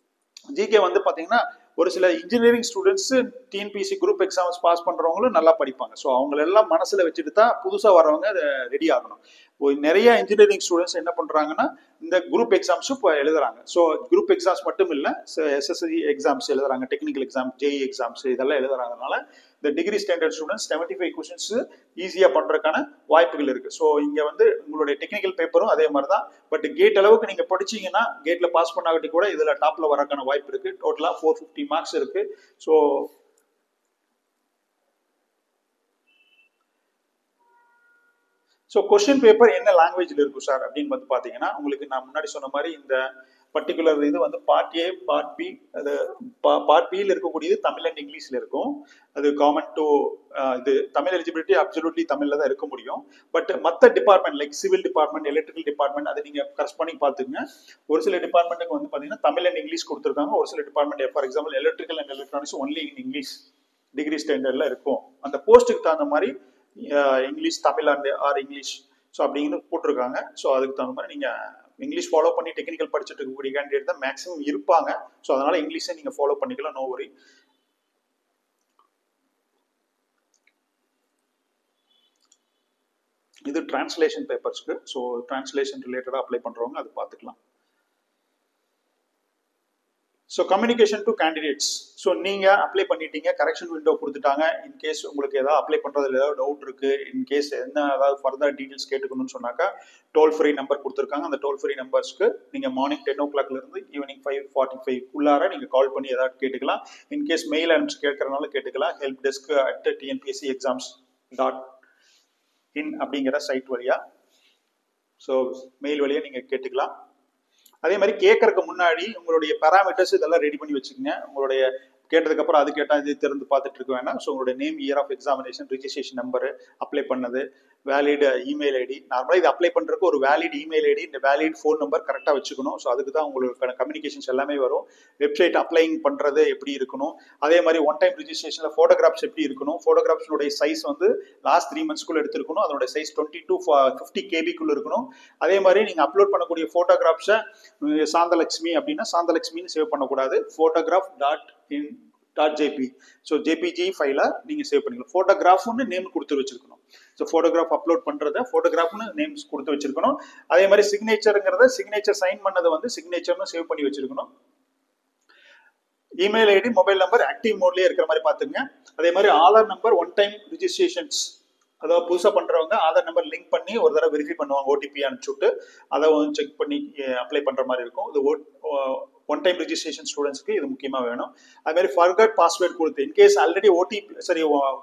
ஜிகே வந்து பாத்தீங்கன்னா ஒரு சில engineering students TNPSC group exams pass பண்றவங்களும் நல்லா படிப்பாங்க ஸோ அவங்களெல்லாம் மனசுல வச்சுட்டு தான் புதுசா வர்றவங்க அதை ரெடி ஆகணும் இப்போ நிறைய இன்ஜினியரிங் ஸ்டூடெண்ட்ஸ் என்ன பண்றாங்கன்னா இந்த குரூப் எக்ஸாம்ஸும் இப்போ எழுதுறாங்க ஸோ குரூப் எக்ஸாம்ஸ் மட்டும் இல்லை எஸ்எஸ்சி எக்ஸாம்ஸ் எழுதுறாங்க டெக்னிக்கல் எக்ஸாம் ஜேஇ எக்ஸாம்ஸ் இதெல்லாம் எழுதுறாங்கனால இந்த degree standard students seventy five questions ஈஸியாக பண்ணுறதுக்கான வாய்ப்புகள் இருக்கு ஸோ இங்கே வந்து உங்களுடைய டெக்னிக்கல் பேப்பரும் அதே மாதிரி தான் பட் கேட் அளவுக்கு நீங்கள் படிச்சீங்கன்னா கேட்டில் பாஸ் பண்ணாகட்டி கூட இதில் டாப்பில் வரக்கான வாய்ப்பு இருக்கு டோட்டலாக ஃபோர் ஃபிஃப்டி மார்க்ஸ் இருக்கு ஸோ ஸோ கொஸ்டின் பேப்பர் என்ன லாங்குவேஜில் இருக்கும் சார் அப்படின்னு வந்து பார்த்தீங்கன்னா உங்களுக்கு நான் முன்னாடி சொன்ன மாதிரி இந்த பர்டிகுலர் இது வந்து பார்ட் ஏ பார்ட் பி அது பார்ட் பியில் இருக்கக்கூடியது தமிழ் அண்ட் இங்கிலீஷில் இருக்கும் அது காமன் டு இது தமிழ் எலிஜிபிலிட்டி அப்சல்யூட்லி தமிழில் தான் இருக்க முடியும் பட் மற்ற department like civil department electrical department அதை நீங்கள் கரெக்ட் பண்ணி பார்த்துங்க ஒரு சில டிபார்ட்மெண்ட்டுக்கு வந்து பார்த்தீங்கன்னா தமிழ் அண்ட் இங்கிலீஷ் கொடுத்துருக்காங்க ஒரு சில department for example electrical and electronics only in English degree ஸ்டாண்டர்டில் இருக்கும் அந்த போஸ்ட்டுக்கு தகுந்த மாதிரி English Tamil and or English so அப்படிங்கிறது போட்டிருக்காங்க ஸோ அதுக்கு தகுந்த மாதிரி நீங்கள் இங்கிலீஷ் ஃபாலோ பண்ணி டெக்னிக்கல் படிச்சுட்டு இருக்கக்கூடிய கேண்டிடேட் தான் மேக்ஸிமம் இருப்பாங்க ஸோ அதனால இங்கிலீஷை நீங்கள் ஃபாலோ பண்ணிக்கலாம் நோ வரி இது டிரான்ஸ்லேஷன் பேப்பர்ஸ்க்கு ஸோ டிரான்ஸ்லேஷன் ரிலேட்டடாக அப்ளை பண்ணுறவங்க அது பார்த்துக்கலாம் so communication to candidates so நீங்கள் அப்ளை பண்ணிட்டீங்க கரெக்ஷன் விண்டோ கொடுத்துட்டாங்க இன்கேஸ் உங்களுக்கு ஏதாவது அப்ளை பண்ணுறதுல ஏதாவது டவுட் இருக்குது இன்கேஸ் என்ன ஏதாவது ஃபர்தர் டீட்டெயில்ஸ் கேட்டுக்கணும்னு சொன்னாக்கா டோல் ஃப்ரீ நம்பர் கொடுத்துருக்காங்க அந்த டோல் ஃப்ரீ நம்பர்ஸ்க்கு நீங்கள் மார்னிங் டென் ஓ கிளாக்லேருந்து ஈவினிங் ஃபைவ் ஃபார்ட்டி ஃபைவ் உள்ளார நீங்கள் கால் பண்ணி ஏதாவது கேட்டுக்கலாம் இன்கேஸ் மெயில் அனுப்பிச்சு கேட்கறதுனால கேட்டுக்கலாம் help desk at TNPSC exams dot in அப்படிங்கிற சைட் வழியாக ஸோ மெயில் வழியாக நீங்கள் கேட்டுக்கலாம் அதே மாதிரி கேட்கறதுக்கு முன்னாடி உங்களுடைய பேராமீட்டர்ஸ் இதெல்லாம் ரெடி பண்ணி வச்சுக்கோங்க உங்களுடைய கேட்டதுக்கு அப்புறம் அது கேட்டால் இது திறந்து பார்த்துட்டு இருக்க வேணாம் ஸோ உங்களுடைய name year of examination registration number apply பண்ணது வேலிட் இமெயில் ஐடி நார்மலாக இது அப்ளை பண்ணுறதுக்கு ஒரு வேலிட் இமெயில் ஐடி இந்த வேலிட் ஃபோன் நம்பர் கரெக்டாக வச்சுக்கணும் ஸோ அதுக்கு தான் உங்களுக்கான கம்யூனிகேஷன்ஸ் எல்லாமே வரும் வெப்சைட் அப்ளைங் பண்ணுறது எப்படி இருக்கணும் அதே மாதிரி ஒன் டைம் ரிஜிஸ்ட்ரேஷனில் ஃபோட்டோகிராஃப்ஸ் எப்படி இருக்கணும் ஃபோட்டோகிராஃப்ஸுடைய சைஸ் வந்து லாஸ்ட் த்ரீ மந்த்ஸ்க்குள்ள எடுத்துருக்கணும் அதோட சைஸ் டுவெண்ட்டி டூ ஃபிஃப்டி கேபிக்குள்ள இருக்கணும் அதே மாதிரி நீங்கள் அப்லோட் பண்ணக்கூடிய ஃபோட்டோகிராஃப்ஸை சாந்தலட்சுமி அப்படின்னா சாந்தலட்சுமின்னு சேவ் பண்ணக்கூடாது photograph dot in dot JP so JPG ஃபைலை நீங்கள் சேவ் பண்ணிக்கலாம் ஃபோட்டோகிராஃப்னு நேம் கொடுத்து வச்சிருக்கணும் ஸோ ஃபோட்டோகிராஃப் அப்லோட் பண்ணுறத ஃபோட்டோகிராஃப்னு நேம்ஸ் கொடுத்து வச்சிருக்கணும் அதே மாதிரி சிக்னேச்சருங்கிறத சிக்னேச்சர் சைன் பண்ணதை வந்து சிக்னேச்சர்னு சேவ் பண்ணி வச்சிருக்கணும் email ID mobile number active மோட்லேயே இருக்கிற மாதிரி பார்த்துங்க அதே மாதிரி Aadhaar number one time registrations அதாவது புதுசாக பண்ணுறவங்க ஆதார் நம்பர் லிங்க் பண்ணி ஒரு தடவை வெரிஃபை பண்ணுவாங்க ஓடிபி அனுப்பிச்சுட்டு அதை வந்து செக் பண்ணி அப்ளை பண்ணுற மாதிரி இருக்கும் இது ஒன் டைம் ரிஜிஸ்ட்ரேஷன் ஸ்டூடெண்ட்ஸ்க்கு இது முக்கியமாக வேணும் அது மாதிரி ஃபர்கட் பாஸ்வேர்ட் கொடுத்து இன்கேஸ் ஆல்ரெடி ஓடிபி சரி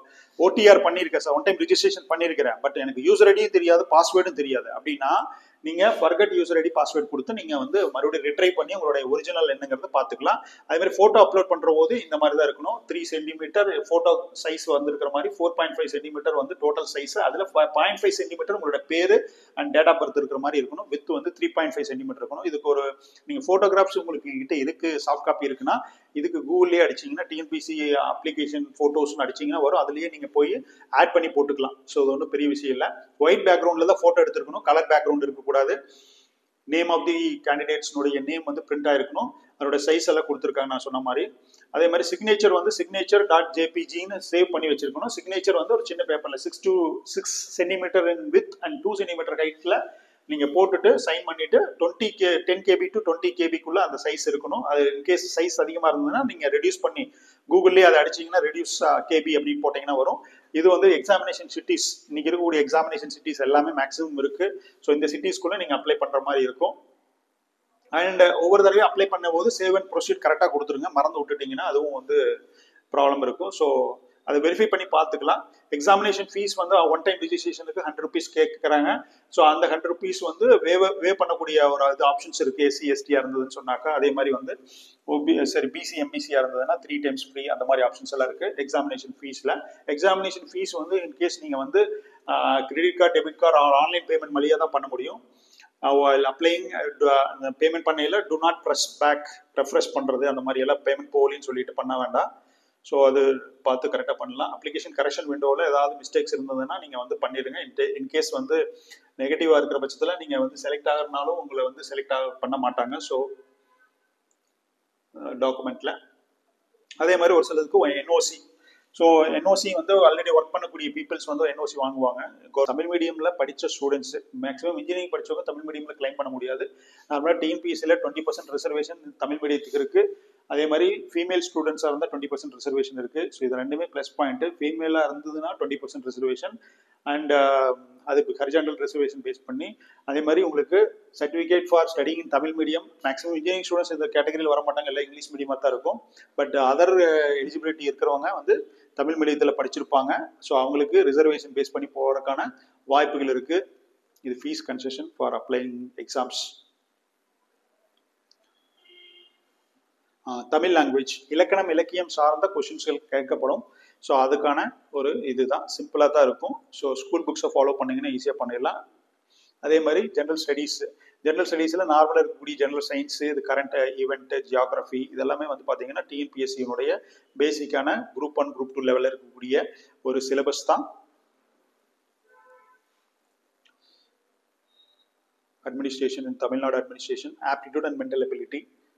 ஓடிஆர் பண்ணியிருக்கேன் சார் ஒன் டைம் ரிஜிஸ்ட்ரேஷன் பண்ணியிருக்கிறேன் பட் எனக்கு யூசர் ஐடியும் தெரியாது பாஸ்வேர்டும் தெரியாது அப்படின்னா நீங்கள் ஃபர்கட் யூசர் ஐடி பாஸ்வேர்ட் கொடுத்து நீங்கள் வந்து மறுபடியும் ரிட்ரை பண்ணி உங்களுடைய ஒரிஜினல் என்னங்கிறத பார்த்துக்கலாம் அதே மாதிரி ஃபோட்டோ அப்லோட் பண்ணுற போது இந்த மாதிரி தான் இருக்கணும் த்ரீ சென்டிமீட்டர் ஃபோட்டோ சைஸ் வந்துருக்கிற மாதிரி ஃபோர் பாயிண்ட் ஃபைவ் சென்டிமீட்டர் வந்து டோட்டல் சைஸ் அதில் பாயிண்ட் ஃபைவ் சென்டிமீட்டர் உங்களோட பேர் அண்ட் டேட் ஆஃப் பர்த் இருக்கிற மாதிரி இருக்கணும் வித் வந்து த்ரீ பாயிண்ட் ஃபைவ் சென்டிமீட்டர் இருக்கணும் இதுக்கு ஒரு நீங்கள் ஃபோட்டோகிராஃப்ஸ் உங்களுக்கு கிட்ட இருக்கு சாஃப்ட் காப்பி இருக்குன்னா இதுக்கு கூகுள்லேயே அடிச்சிங்கன்னா டிஎன்பிசி அப்ளிகேஷன் ஃபோட்டோஸ்னு அடிச்சிங்கன்னா வரும் அதுலேயே நீங்கள் போய் ஆட் பண்ணி போட்டுக்கலாம் ஸோ அது ஒன்றும் பெரிய விஷயம் இல்லை ஒயிட் பேக்ரவுண்டில் தான் ஃபோட்டோ எடுத்துருக்கணும் கலர் பேக்ரவுண்ட் இருக்கக்கூடாது நேம் ஆஃப் தி கேண்டிடேட்ஸ்னுடைய நேம் வந்து பிரிண்ட் ஆயிருக்கணும் அதோட சைஸ் எல்லாம் கொடுத்துருக்காங்க நான் சொன்ன மாதிரி அதே மாதிரி சிக்னேச்சர் வந்து சிக்னேச்சர் டாட் ஜேபிஜின்னு சேவ் பண்ணி வச்சிருக்கணும் சிக்னேச்சர் வந்து ஒரு சின்ன பேப்பரில் six two six centimetre in with and two centimetre ஹைட்டில் நீங்கள் போட்டுட்டு சைன் பண்ணிட்டு twenty K ten KB to twenty கேபிக்குள்ள அந்த சைஸ் இருக்கணும் அது இன்கேஸ் சைஸ் அதிகமாக இருந்ததுன்னா நீங்கள் ரெடியூஸ் பண்ணி கூகுள்லேயே அதை அடிச்சிங்கன்னா ரெடியூஸ் கேபி அப்படின்னு போட்டிங்கன்னா வரும் இது வந்து எக்ஸாமினேஷன் சிட்டிஸ் இன்னைக்கு இருக்கக்கூடிய எக்ஸாமினேஷன் சிட்டிஸ் எல்லாமே மேக்ஸிமம் இருக்கு ஸோ இந்த சிட்டிஸ்க்குள்ள நீங்கள் அப்ளை பண்ணுற மாதிரி இருக்கும் அண்ட் ஒவ்வொரு தடவையும் அப்ளை பண்ண போது சேவ் அண்ட் ப்ரொசீட் கரெக்டாக கொடுத்துருங்க மறந்து விட்டுட்டீங்கன்னா அதுவும் வந்து ப்ராப்ளம் இருக்கும் ஸோ அதை வெரிஃபை பண்ணி பார்த்துக்கலாம் எக்ஸாமினேஷன் ஃபீஸ் வந்து ஒன் டைம் ரிஜிஸ்ட்ரேஷனுக்கு ஹண்ட்ரட் ருபீஸ் கேட்குறாங்க ஸோ அந்த ஹண்ட்ரட் ருபீஸ் வந்து வே வே பண்ணக்கூடிய ஒரு இது ஆப்ஷன்ஸ் இருக்குது எஸ்சி எஸ்டியாக இருந்ததுன்னு சொன்னாக்கா அதே மாதிரி வந்து ஓபி சரி பிசி எம்பிசியாக இருந்ததுன்னா த்ரீ டைம்ஸ் ஃப்ரீ அந்த மாதிரி ஆப்ஷன்ஸ் எல்லாம் இருக்குது எக்ஸாமினேஷன் ஃபீஸில் எக்ஸாமினேஷன் ஃபீஸ் வந்து இன்கேஸ் நீங்கள் வந்து credit card debit card online payment வழியாக தான் பண்ண முடியும் அப்ளைங் பேமெண்ட் பண்ணையில் do not press back refresh பண்ணுறது அந்த மாதிரி எல்லாம் பேமெண்ட் போகலின்னு சொல்லிட்டு பண்ண வேண்டாம் ஸோ அது பார்த்து கரெக்டாக பண்ணலாம் அப்ளிகேஷன் கரெக்ஷன் விண்டோவில் ஏதாவது மிஸ்டேக்ஸ் இருந்ததுன்னா நீங்கள் வந்து பண்ணிடுங்க இன்கேஸ் வந்து நெகட்டிவாக இருக்கிற பட்சத்தில் நீங்கள் வந்து செலக்ட் ஆகிறனாலும் உங்களை வந்து செலக்ட் ஆக பண்ண மாட்டாங்க ஸோ டாக்குமெண்ட்டில் அதே மாதிரி ஒரு சிலருக்கு என்ஓசி ஸோ என்ஓசி வந்து ஆல்ரெடி ஒர்க் பண்ணக்கூடிய பீப்புள்ஸ் வந்து என்ஓசி வாங்குவாங்க தமிழ் மீடியமில் படித்த ஸ்டூடெண்ட்ஸ் மேக்ஸிமம் இன்ஜினியரிங் படித்தவங்க தமிழ் மீடியமில் கிளைம் பண்ண முடியாது நார்மலாக டிஎன்பிஎஸ்சியில் டுவெண்ட்டி பர்சன்ட் ரிசர்வேஷன் தமிழ் மீடியத்துக்கு இருக்குது அதே மாதிரி ஃபீமேல் ஸ்டூடெண்ட்ஸாக இருந்தால் டுவெண்ட்டி பர்சன்ட் ரிசர்வேஷன் இருக்குது ஸோ இது ரெண்டுமே ப்ளஸ் பாயிண்ட்டு ஃபீமேலாக இருந்ததுன்னா டுவெண்ட்டி பர்சன்ட் ரிசர்வேஷன் அண்ட் அது ஹரிஜாண்டல் ரிசர்வேஷன் பேஸ் பண்ணி அதே மாதிரி உங்களுக்கு certificate for studying in Tamil medium maximum engineering students இந்த கேட்டகரியில் வர மாட்டாங்க எல்லாம் இங்கிலீஷ் மீடியமாக தான் இருக்கும் பட் அதர் எலிஜிபிலிட்டி இருக்கிறவங்க வந்து தமிழ் மீடியத்தில் படிச்சிருப்பாங்க ஸோ அவங்களுக்கு ரிசர்வேஷன் பேஸ் பண்ணி போகிறதுக்கான வாய்ப்புகள் இருக்குது இது fee concession for applying exams Tamil language இலக்கணம் இலக்கியம் சார்ந்த கொஷின்ஸ்கள் கேட்கப்படும் ஸோ அதுக்கான ஒரு இதுதான் சிம்பிளாக தான் இருக்கும் ஸோ ஸ்கூல் புக்ஸை ஃபாலோ பண்ணிங்கன்னா ஈஸியாக பண்ணிடலாம் அதே மாதிரி ஜென்ரல் ஸ்டடீஸ் ஜென்ரல் ஸ்டடீஸில் நார்மலாக இருக்கக்கூடிய ஜென்ரல் சயின்ஸ் இது கரண்ட் ஈவெண்ட் ஜியாகிரஃபி இதெல்லாமே வந்து பார்த்தீங்கன்னா டிஎன்பிஎஸ்சியினுடைய பேசிக்கான குரூப் ஒன் குரூப் டூ லெவலில் இருக்கக்கூடிய ஒரு சிலபஸ் தான் administration in Tamil Nadu administration aptitude and mental ability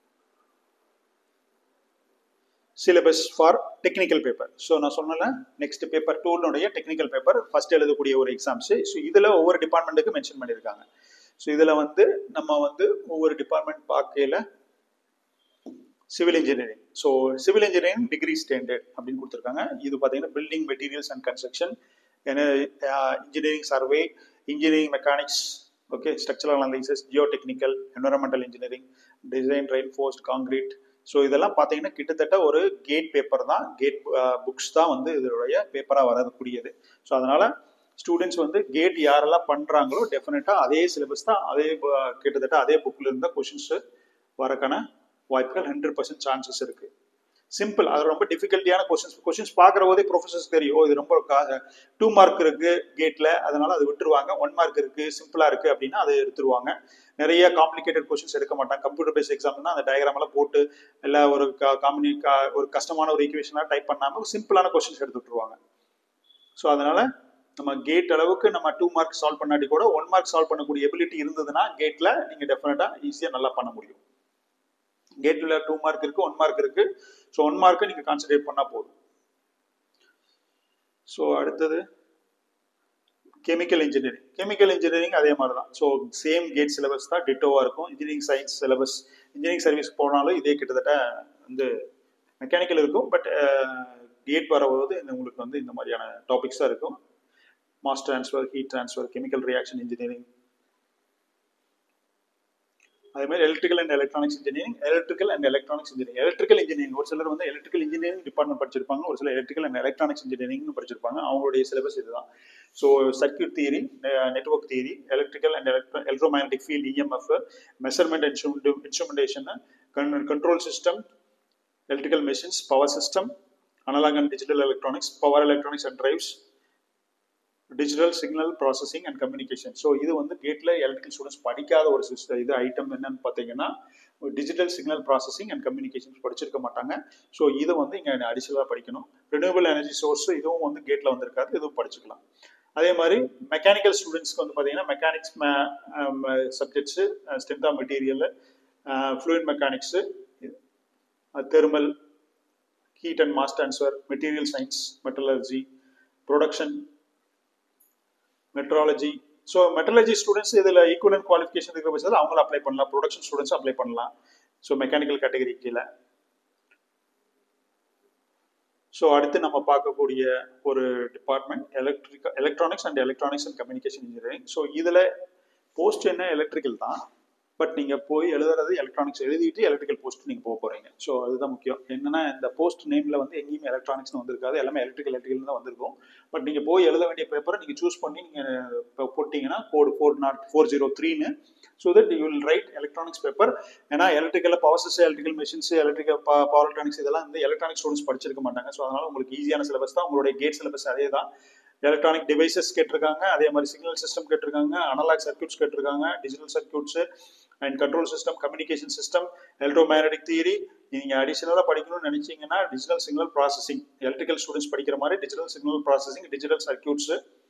syllabus for technical paper so நான் சொன்னல நெக்ஸ்ட் பேப்பர் டூனுடைய டெக்னிக்கல் பேப்பர் ஃபர்ஸ்ட் எழுதக்கூடிய ஒரு எக்ஸாம்ஸு ஸோ இதில் ஒவ்வொரு டிபார்ட்மெண்ட்டுக்கு மென்ஷன் பண்ணியிருக்காங்க ஸோ இதில் வந்து நம்ம வந்து ஒவ்வொரு டிபார்ட்மெண்ட் பார்க்கையில் civil engineering so civil engineering degree standard அப்படின்னு கொடுத்துருக்காங்க இது பார்த்தீங்கன்னா building materials and construction engineering survey engineering mechanics okay structural analysis geo technical environmental engineering design reinforced concrete so இதெல்லாம் பார்த்தீங்கன்னா கிட்டத்தட்ட ஒரு கேட் பேப்பர் தான் கேட் புக்ஸ் தான் வந்து இதனுடைய பேப்பராக வரக்கூடியது ஸோ அதனால ஸ்டூடெண்ட்ஸ் வந்து கேட் யாரெல்லாம் பண்ணுறாங்களோ டெஃபினட்டாக அதே சிலபஸ் தான் அதே கிட்டத்தட்ட அதே புக்கில் இருந்த கொஷின்ஸ் வரக்கான வாய்ப்புகள் ஹண்ட்ரட் பர்சன்ட் சான்சஸ் இருக்கு சிம்பிள் அது ரொம்ப டிஃபிகல்ட்டியான கொஸ்டின்ஸ் கொஸ்டின்ஸ் பார்க்குற போதே ப்ரொஃபஸர்ஸ் தெரியும் இது ரொம்ப டூ மார்க் இருக்கு கேட்ல அதனால அது விட்டுருவாங்க ஒன் மார்க் இருக்கு சிம்பிளா இருக்கு அப்படின்னா அதை எடுத்துருவாங்க நிறைய காம்ப்ளிகேட்டட் கொஸ்டின்ஸ் எடுக்க மாட்டாங்க கம்ப்யூட்டர் பேஸ்ட் எக்ஸாம்னா அந்த டயக்ராம் எல்லாம் போட்டு எல்லா ஒரு காம்பினி ஒரு கஷ்டமான ஒரு ஈக்குவேஷனாக டைப் பண்ணாமல் சிம்பிளான கொஸ்டின்ஸ் எடுத்து விட்டுருவாங்க ஸோ அதனால நம்ம கேட் அளவுக்கு நம்ம டூ மார்க் சால்வ் பண்ணாட்டி கூட ஒன் மார்க் சால்வ் பண்ணக்கூடிய எபிலிட்டி இருந்ததுன்னா கேட்ல நீங்க டெஃபினட்டா ஈஸியாக நல்லா பண்ண முடியும் கேட்ல டூ மார்க் இருக்கு ஒன் மார்க் இருக்கு ஸோ ஒன் மார்க்கை நீங்க கான்சென்ட்ரேட் பண்ணா போதும் ஸோ அடுத்தது கெமிக்கல் இன்ஜினியரிங் கெமிக்கல் இன்ஜினியரிங் அதே மாதிரி தான் ஸோ சேம் கேட் சிலபஸ் தான் டிட்டோவாக இருக்கும் engineering science syllabus engineering service போனாலும் இதே கிட்டத்தட்ட வந்து மெக்கானிக்கல் இருக்கும் பட் கேட் வரபோது இந்த உங்களுக்கு வந்து இந்த மாதிரியான டாபிக்ஸ் தான் இருக்கும் mass transfer heat transfer chemical reaction engineering அதே மாதிரி electrical and electronics engineering electrical and electronics engineering electrical engineering ஒரு சிலர் வந்து எலக்ட்ரிக்கல் இன்ஜினியரிங் டிபார்ட்மெண்ட் படிச்சிருப்பாங்க ஒரு சிலர் எலக்ட்ரிக்கல் அண்ட் எலக்ட்ரானிக்ஸ் இன்ஜினியரிங் படிச்சிருப்பாங்க அவங்களுடைய சிலபஸ் இதுதான் so circuit theory network theory electrical and electromagnetic field EMF measurement instrumentation control system electrical machines power system analog and digital electronics power electronics and drives digital signal processing and communication so இது வந்து கேட்டில் எலக்ட்ரிக்கல் ஸ்டூடெண்ட்ஸ் படிக்காத ஒரு சிஸ்டம் இது ஐட்டம் என்னன்னு பார்த்தீங்கன்னா digital signal processing and communications படிச்சிருக்க மாட்டாங்க ஸோ இதை வந்து இங்கே அடிஷனலாக படிக்கணும் ரினியூவபிள் எனர்ஜி சோர்ஸ் இதுவும் வந்து கேட்டில் வந்திருக்காது இதுவும் படிச்சுக்கலாம் அதே மாதிரி மெக்கானிக்கல் ஸ்டூடெண்ட்ஸ்க்கு வந்து பார்த்தீங்கன்னா mechanics subjects strength of material fluid mechanics thermal heat and mass transfer material science metallurgy production metrology so metrology students இதில் ஈக்குவலன் குவாலிஃபிகேஷன் இருக்கிற பட்சத்தில் அவங்களும் அப்ளை பண்ணலாம் ப்ரொடக்ஷன் ஸ்டூடெண்ட்ஸ் அப்ளை பண்ணலாம் ஸோ மெக்கானிக்கல் கேட்டகரி கீழே ஸோ அடுத்து நம்ம பார்க்கக்கூடிய ஒரு department electric electronics and electronics and communication engineering so இதில் போஸ்ட் என்ன எலக்ட்ரிக்கல் தான் பட் நீங்கள் போய் எழுதுறது எலக்ட்ரானிக்ஸ் எழுதிட்டு எலக்ட்ரிக்கல் போஸ்ட் நீங்கள் போக போகிறீங்க ஸோ அதுதான் முக்கியம் என்னன்னா இந்த போஸ்ட் நேமில் வந்து எங்கேயுமே எலக்ட்ரானிக்ஸ்னு வந்திருக்காது எல்லாமே எலக்ட்ரிக்கல் எலக்ட்ரிக்கல் தான் வந்திருக்கும் பட் நீங்கள் போய் எழுத வேண்டிய பேப்பரை நீங்கள் சூஸ் பண்ணி நீங்கள் இப்போ போட்டிங்கன்னா code four naught four zero த்ரீன்னு so that you will write electronics paper ஏன்னா electrical power system electrical machines electrical power electronics இதெல்லாம் வந்து எலக்ட்ரானிக் ஸ்டூடெண்ட்ஸ் படிச்சிருக்க மாட்டாங்க ஸோ அதனால உங்களுக்கு ஈஸியான சிலபஸ் தான் உங்களுடைய கேட் சிலபஸ் அதே தான் எலக்ட்ரானிக் டிவைசஸ் கேட்டிருக்காங்க அதே மாதிரி சிக்னல் சிஸ்டம் கேட்டிருக்காங்க அனலாக் சர்க்கியூட்ஸ் கேட்டிருக்காங்க digital circuits and control system communication system electromagnetic theory நீங்கள் அடிஷனலாக படிக்கணும்னு நினைச்சீங்கன்னா digital signal processing electrical students படிக்கிற மாதிரி digital signal processing digital circuits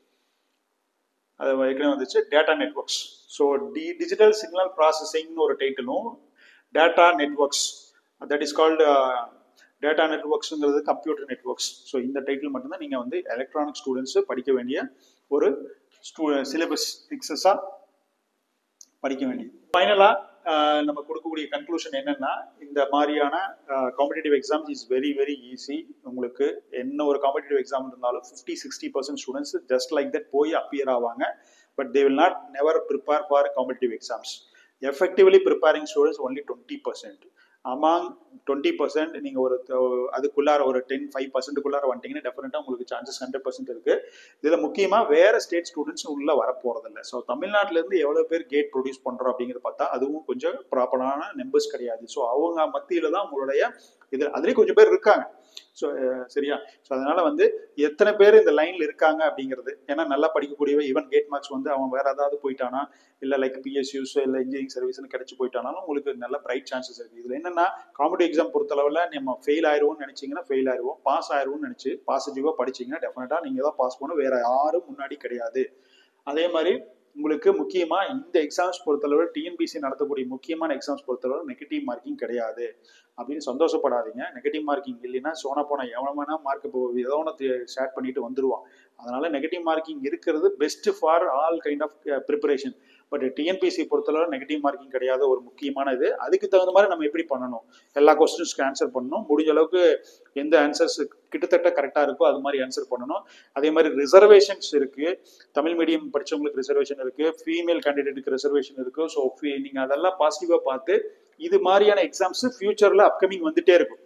அது ஏற்கனவே வந்துச்சு data networks so D digital signal ப்ராசஸிங்னு ஒரு டைட்டிலும் data networks that is called data நெட்ஒர்க்ஸுங்கிறது கம்ப்யூட்டர் நெட்ஒர்க்ஸ் ஸோ இந்த டைட்டில் மட்டும்தான் நீங்கள் வந்து எலக்ட்ரானிக் ஸ்டூடெண்ட்ஸு படிக்க வேண்டிய ஒரு ஸ்டூ சிலபஸ் எக்ஸஸாக படிக்க வேண்டியது ஃபைனலாக நம்ம கொடுக்கக்கூடிய கன்க்ளூஷன் என்னன்னா இந்த மாதிரியான competitive exams is very very easy உங்களுக்கு என்ன ஒரு காம்படிட்டிவ் எக்ஸாம் இருந்தாலும் fifty sixty percent students just like that போய் அப்பியர் ஆவாங்க but they will not never prepare for competitive exams effectively preparing students only twenty percent among twenty percent நீங்கள் ஒரு அதுக்குள்ளார ஒரு டென் ஃபைவ் பர்சன்ட்டுக்குள்ளார வந்துட்டீங்கன்னா டெஃபினட்டாக உங்களுக்கு சான்சஸ் ஹண்ட்ரட் பர்சன்ட் இருக்குது இதில் முக்கியமாக வேறு ஸ்டேட் ஸ்டூடெண்ட்ஸ் உள்ளே வர போகிறதில்ல ஸோ தமிழ்நாட்டிலேருந்து எவ்வளோ பேர் கேட் ப்ரொடியூஸ் பண்ணுறோம் அப்படிங்கிறத பார்த்தா அதுவும் கொஞ்சம் ப்ராப்பரான நம்பர்ஸ் கிடையாது ஸோ அவங்க மத்தியில் தான் உங்களுடைய இது அதுலேயும் கொஞ்சம் பேர் இருக்காங்க ஸோ சரியா ஸோ அதனால வந்து எத்தனை பேர் இந்த லைன்ல இருக்காங்க அப்படிங்கிறது ஏன்னா நல்லா படிக்கக்கூடியவ ஈவன் கேட் மார்க்ஸ் வந்து அவன் வேற ஏதாவது போயிட்டானா இல்லை லைக் பிஎஸ்யூஸ் இல்லை இன்ஜினியரிங் சர்வீஸ்னு கிடைச்சி போயிட்டானாலும் உங்களுக்கு நல்ல பிரைட் சான்சஸ் இருக்கு இதுல என்னன்னா காம்படிவ் எக்ஸாம் பொறுத்தளவில் நம்ம ஃபெயில் ஆயிருவோம்னு நினைச்சீங்கன்னா ஃபெயில் ஆயிருவோம் பாஸ் ஆயிருவோம்னு நினைச்சு பாசிட்டிவா படிச்சீங்கன்னா டெஃபினட்டா நீங்க தான் பாஸ் பண்ணணும் வேற யாரும் முன்னாடி கிடையாது அதே மாதிரி உங்களுக்கு முக்கியமா இந்த எக்ஸாம்ஸ் பொறுத்தளவு டிஎன்பிசி நடத்தக்கூடிய முக்கியமான எக்ஸாம்ஸ் பொறுத்தளவு நெகட்டிவ் மார்க்கிங் கிடையாது அப்படின்னு சந்தோஷப்படாதீங்க நெகட்டிவ் மார்க்கிங் இல்லைன்னா சோனா போனா எவன வேணா மார்க் இப்போ ஏதோ ஒன்று ஷேர் பண்ணிட்டு வந்துருவான் அதனால நெகட்டிவ் மார்க்கிங் இருக்கிறது best for all kind of preparation but TNPC பொறுத்தளவு நெகட்டிவ் மார்க்கிங் கிடையாது ஒரு முக்கியமான இது அதுக்கு தகுந்த மாதிரி நம்ம எப்படி பண்ணணும் எல்லா கொஸ்டின்ஸ்க்கு ஆன்சர் பண்ணணும் முடிஞ்ச அளவுக்கு எந்த ஆன்சர்ஸ் கிட்டத்தட்ட கரெக்டாக இருக்கோ அது மாதிரி ஆன்சர் பண்ணணும் அதே மாதிரி ரிசர்வேஷன்ஸ் இருக்கு தமிழ் மீடியம் படிச்சவங்களுக்கு ரிசர்வேஷன் இருக்கு ஃபீமேல் கேண்டிடேட்டுக்கு ரிசர்வேஷன் இருக்கு ஸோ நீங்க அதெல்லாம் பாசிட்டிவா பார்த்து இது மாதிரியான எக்ஸாம்ஸ் ஃபியூச்சர்ல அப்கமிங் வந்துட்டே இருக்கும்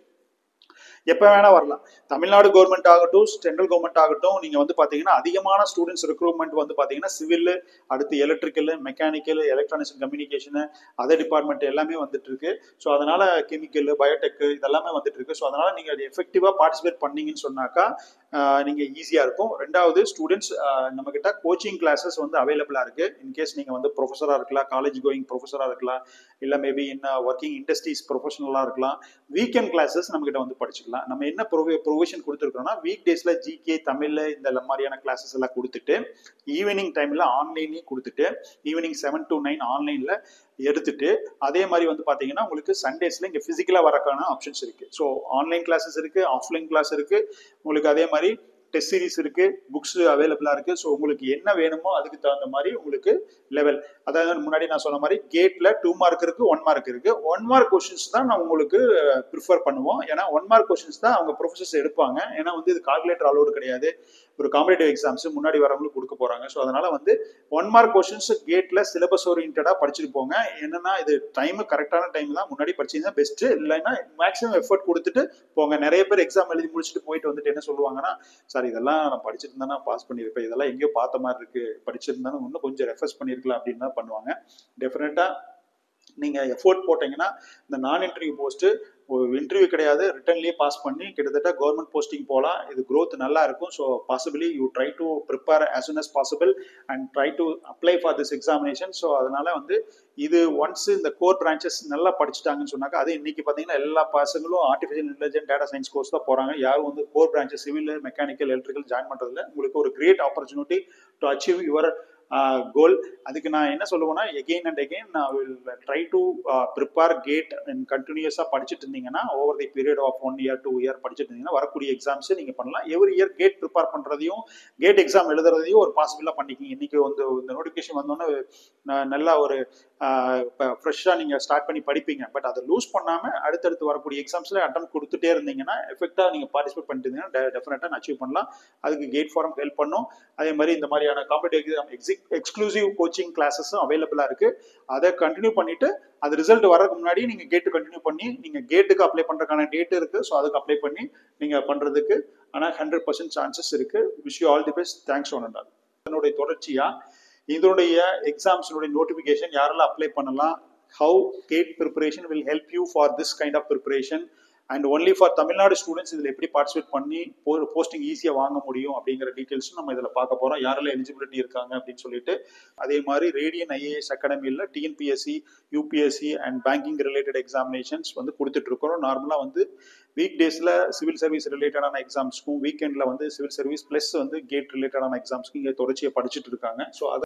எப்போ வேணா வரலாம் தமிழ்நாடு கவர்மெண்ட் ஆகட்டும் சென்ட்ரல் கவர்மெண்ட் ஆகட்டும் நீங்க வந்து பாத்தீங்கன்னா அதிகமான ஸ்டூடெண்ட்ஸ் ரெக்ரூட்மெண்ட் வந்து பாத்தீங்கன்னா சிவில் அடுத்து electrical mechanical electronics communication other department எல்லாமே வந்துட்டு இருக்கு ஸோ அதனால கெமிக்கல் பயோடெக் இதெல்லாமே வந்துட்டு இருக்கு ஸோ அதனால நீங்க எஃபெக்டிவா பார்ட்டிசிபேட் பண்ணீங்கன்னு சொன்னாக்கா நீங்க ஈஸியா இருக்கும் ரெண்டாவது ஸ்டூடெண்ட்ஸ் நம்ம கிட்ட கோச்சிங் கிளாஸஸ் வந்து அவைலபிளா இருக்கு இன்கேஸ் நீங்க வந்து ப்ரொஃபஸரா இருக்கலாம் காலேஜ் கோயிங் ப்ரொஃபஸரா இருக்கலாம் இல்ல மேபி இன் ஒர்க்கிங் இண்டஸ்ட்ரீஸ் ப்ரொஃபஷனலா இருக்கலாம் வீக்கெண்ட் கிளாஸஸ் நம்ம கிட்ட வந்து படிச்சுக்கலாம் நம்ம என்ன ப்ரொவி ப்ரொவிஷன் கொடுத்துருக்கோம்னா வீக் டேஸ்ல ஜிகே தமிழ்ல இந்த மாதிரியான கிளாஸஸ் எல்லாம் கொடுத்துட்டு ஈவினிங் டைம்ல ஆன்லைன்லயும் கொடுத்துட்டு ஈவினிங் செவன் டு நைன் ஆன்லைன்ல எடுத்துட்டு அதே மாதிரி வந்து பாத்தீங்கன்னா உங்களுக்கு சண்டேஸ்ல இங்க பிசிக்கலா வரக்கான ஆப்ஷன்ஸ் இருக்கு ஸோ ஆன்லைன் கிளாஸஸ் இருக்கு ஆஃப்லைன் கிளாஸ் இருக்கு உங்களுக்கு அதே மாதிரி டெஸ்ட் சீரிஸ் இருக்கு புக்ஸ் அவைலபிளா இருக்கு ஸோ உங்களுக்கு என்ன வேணுமோ அதுக்கு தகுந்த மாதிரி உங்களுக்கு லெவல் அதாவது முன்னாடி நான் சொன்ன மாதிரி கேட்ல டூ மார்க் இருக்கு ஒன் மார்க் இருக்கு ஒன் மார்க் கொஸ்டின்ஸ் தான் நான் உங்களுக்கு ப்ரிஃபர் பண்ணுவோம் ஏன்னா ஒன் மார்க் கொஸ்டின்ஸ் தான் அவங்க ப்ரொஃபசர்ஸ் எடுப்பாங்க ஏன்னா வந்து இது கால்குலேட்டர் அலோடு கிடையாது ஒரு காம்படேட்டிவ் எக்ஸாம்ஸ் முன்னாடி வரவங்களுக்கு கொடுக்க போறாங்க ஸோ அதனால வந்து ஒன் மார்க் கொஸ்டின்ஸ் கேட்ல சிலபஸ் ஓரியன்டா படிச்சுட்டு போங்க என்னன்னா இது டைம் கரெக்டான டைம் தான் முன்னாடி படிச்சீங்கன்னா பெஸ்ட் இல்லைன்னா மேக்ஸிமம் எஃபர்ட் கொடுத்துட்டு போங்க நிறைய பேர் எக்ஸாம் எழுதி முடிச்சுட்டு போயிட்டு வந்துட்டு என்ன சொல்லுவாங்கன்னா சார் இதெல்லாம் நான் படிச்சுட்டு இருந்தா பாஸ் பண்ணியிருப்பேன் இதெல்லாம் எங்கேயோ பார்த்த மாதிரி இருக்கு படிச்சிருந்தாலும் இன்னும் கொஞ்சம் ரெஃபர்ஸ் பண்ணியிருக்கலாம் அப்படின்னு தான் பண்ணுவாங்க டெஃபினட்டா நீங்க எஃபோர்ட் போட்டீங்கன்னா இந்த நான் இன்டர்வியூ போஸ்ட் இன்டர்வியூ கிடையாது ரிட்டர்ன்லயே பாஸ் பண்ணி கிட்டத்தட்ட கவர்மெண்ட் போஸ்டிங் போகலாம் இது growth நல்லா இருக்கும் so possibly you try to prepare as soon as possible and try to apply for this examination so அதனால வந்து இது ஒன்ஸ் இந்த கோர் பிரான்ச்சஸ் நல்லா படிச்சுட்டாங்கன்னு சொன்னாக்க அது இன்னைக்கு பார்த்தீங்கன்னா எல்லா பசங்களும் artificial intelligent data science course தான் போறாங்க யாரும் வந்து core branches civil mechanical electrical join பண்றதுல உங்களுக்கு ஒரு great opportunity to achieve your goal அதுக்கு நான் என்ன சொல்லுவேன்னா எகெயின் அண்ட் எகெயின் நான் will try to prepare GATE and கண்டினியூஸாக படிச்சுட்டு இருந்தீங்கன்னா over the period of one year two year படிச்சுட்டு இருந்தீங்கன்னா வரக்கூடிய எக்ஸாம்ஸ் நீங்கள் பண்ணலாம் எவ்ரி இயர் கேட் ப்ரிப்பேர் பண்ணுறதையும் கேட் எக்ஸாம் எழுதுறதையும் ஒரு பாசிபிளாக பண்ணிக்கிங்க இன்னைக்கு வந்து இந்த நோட்டிஃபிகேஷன் வந்தோன்னே நல்லா ஒரு ஃப்ரெஷ்ஷாக நீங்கள் ஸ்டார்ட் பண்ணி படிப்பீங்க பட் அதை லூஸ் பண்ணாமல் அடுத்தடுத்து வரக்கூடிய எக்ஸாம்ஸில் அட்டம் கொடுத்துட்டே இருந்தீங்கன்னா எஃபெக்டாக நீங்கள் பார்ட்டிசிபேட் பண்ணிட்டு இருந்தீங்கன்னா டெஃபினட்டாக அச்சீவ் பண்ணலாம் அதுக்கு கேட் ஃபாரம் ஹெல்ப் பண்ணும் அதே மாதிரி இந்த மாதிரியான காம்படிட்டிவ் எக்ஸாம் எக்ஸிக் எக்ஸ்க்ளூசிவ் கோச்சிங் கிளாஸஸும் அவைலபிளாக இருக்குது அதை கண்டினியூ பண்ணிட்டு அது ரிசல்ட் வரதுக்கு முன்னாடி நீங்கள் கேட்டு கண்டினியூ பண்ணி நீங்கள் கேட்டுக்கு அப்ளை பண்ணுறதுக்கான டேட் இருக்குது ஸோ அதுக்கு அப்ளை பண்ணி நீங்கள் பண்ணுறதுக்கு ஆனால் ஹண்ட்ரட் பர்சன்ட் சான்சஸ் இருக்குது wish you all the best thanks one and இதனுடைய தொடர்ச்சியாக இதனுடைய எக்ஸாம்ஸினுடைய நோட்டிஃபிகேஷன் யாரெல்லாம் அப்ளை பண்ணலாம் how GATE preparation will help you for this kind of preparation and only for Tamil Nadu students இதில் எப்படி பார்ட்டிசிபேட் பண்ணி போஸ்டிங் ஈஸியாக வாங்க முடியும் அப்படிங்கிற டீட்டெயில்ஸும் நம்ம இதில் பார்க்க போகிறோம் யாரெல்லாம் எலிஜிபிலிட்டி இருக்காங்க அப்படின்னு சொல்லிட்டு அதே மாதிரி ரேடியன் ஐஏஎஸ் அகாடமியில் TNPSC UPSC and banking related examinations வந்து கொடுத்துட்டு இருக்கிறோம் நார்மலாக வந்து வீக் டேஸில் சிவில் சர்வீஸ் ரிலேட்டடான எக்ஸாம்ஸ்க்கும் வீக்கெண்டில் வந்து சிவில் சர்வீஸ் ப்ளஸ் வந்து கேட் ரிலேட்டடான எக்ஸாம்ஸ்க்கும் இங்கே தொடர்ச்சியை படிச்சுட்டு இருக்காங்க ஸோ அதை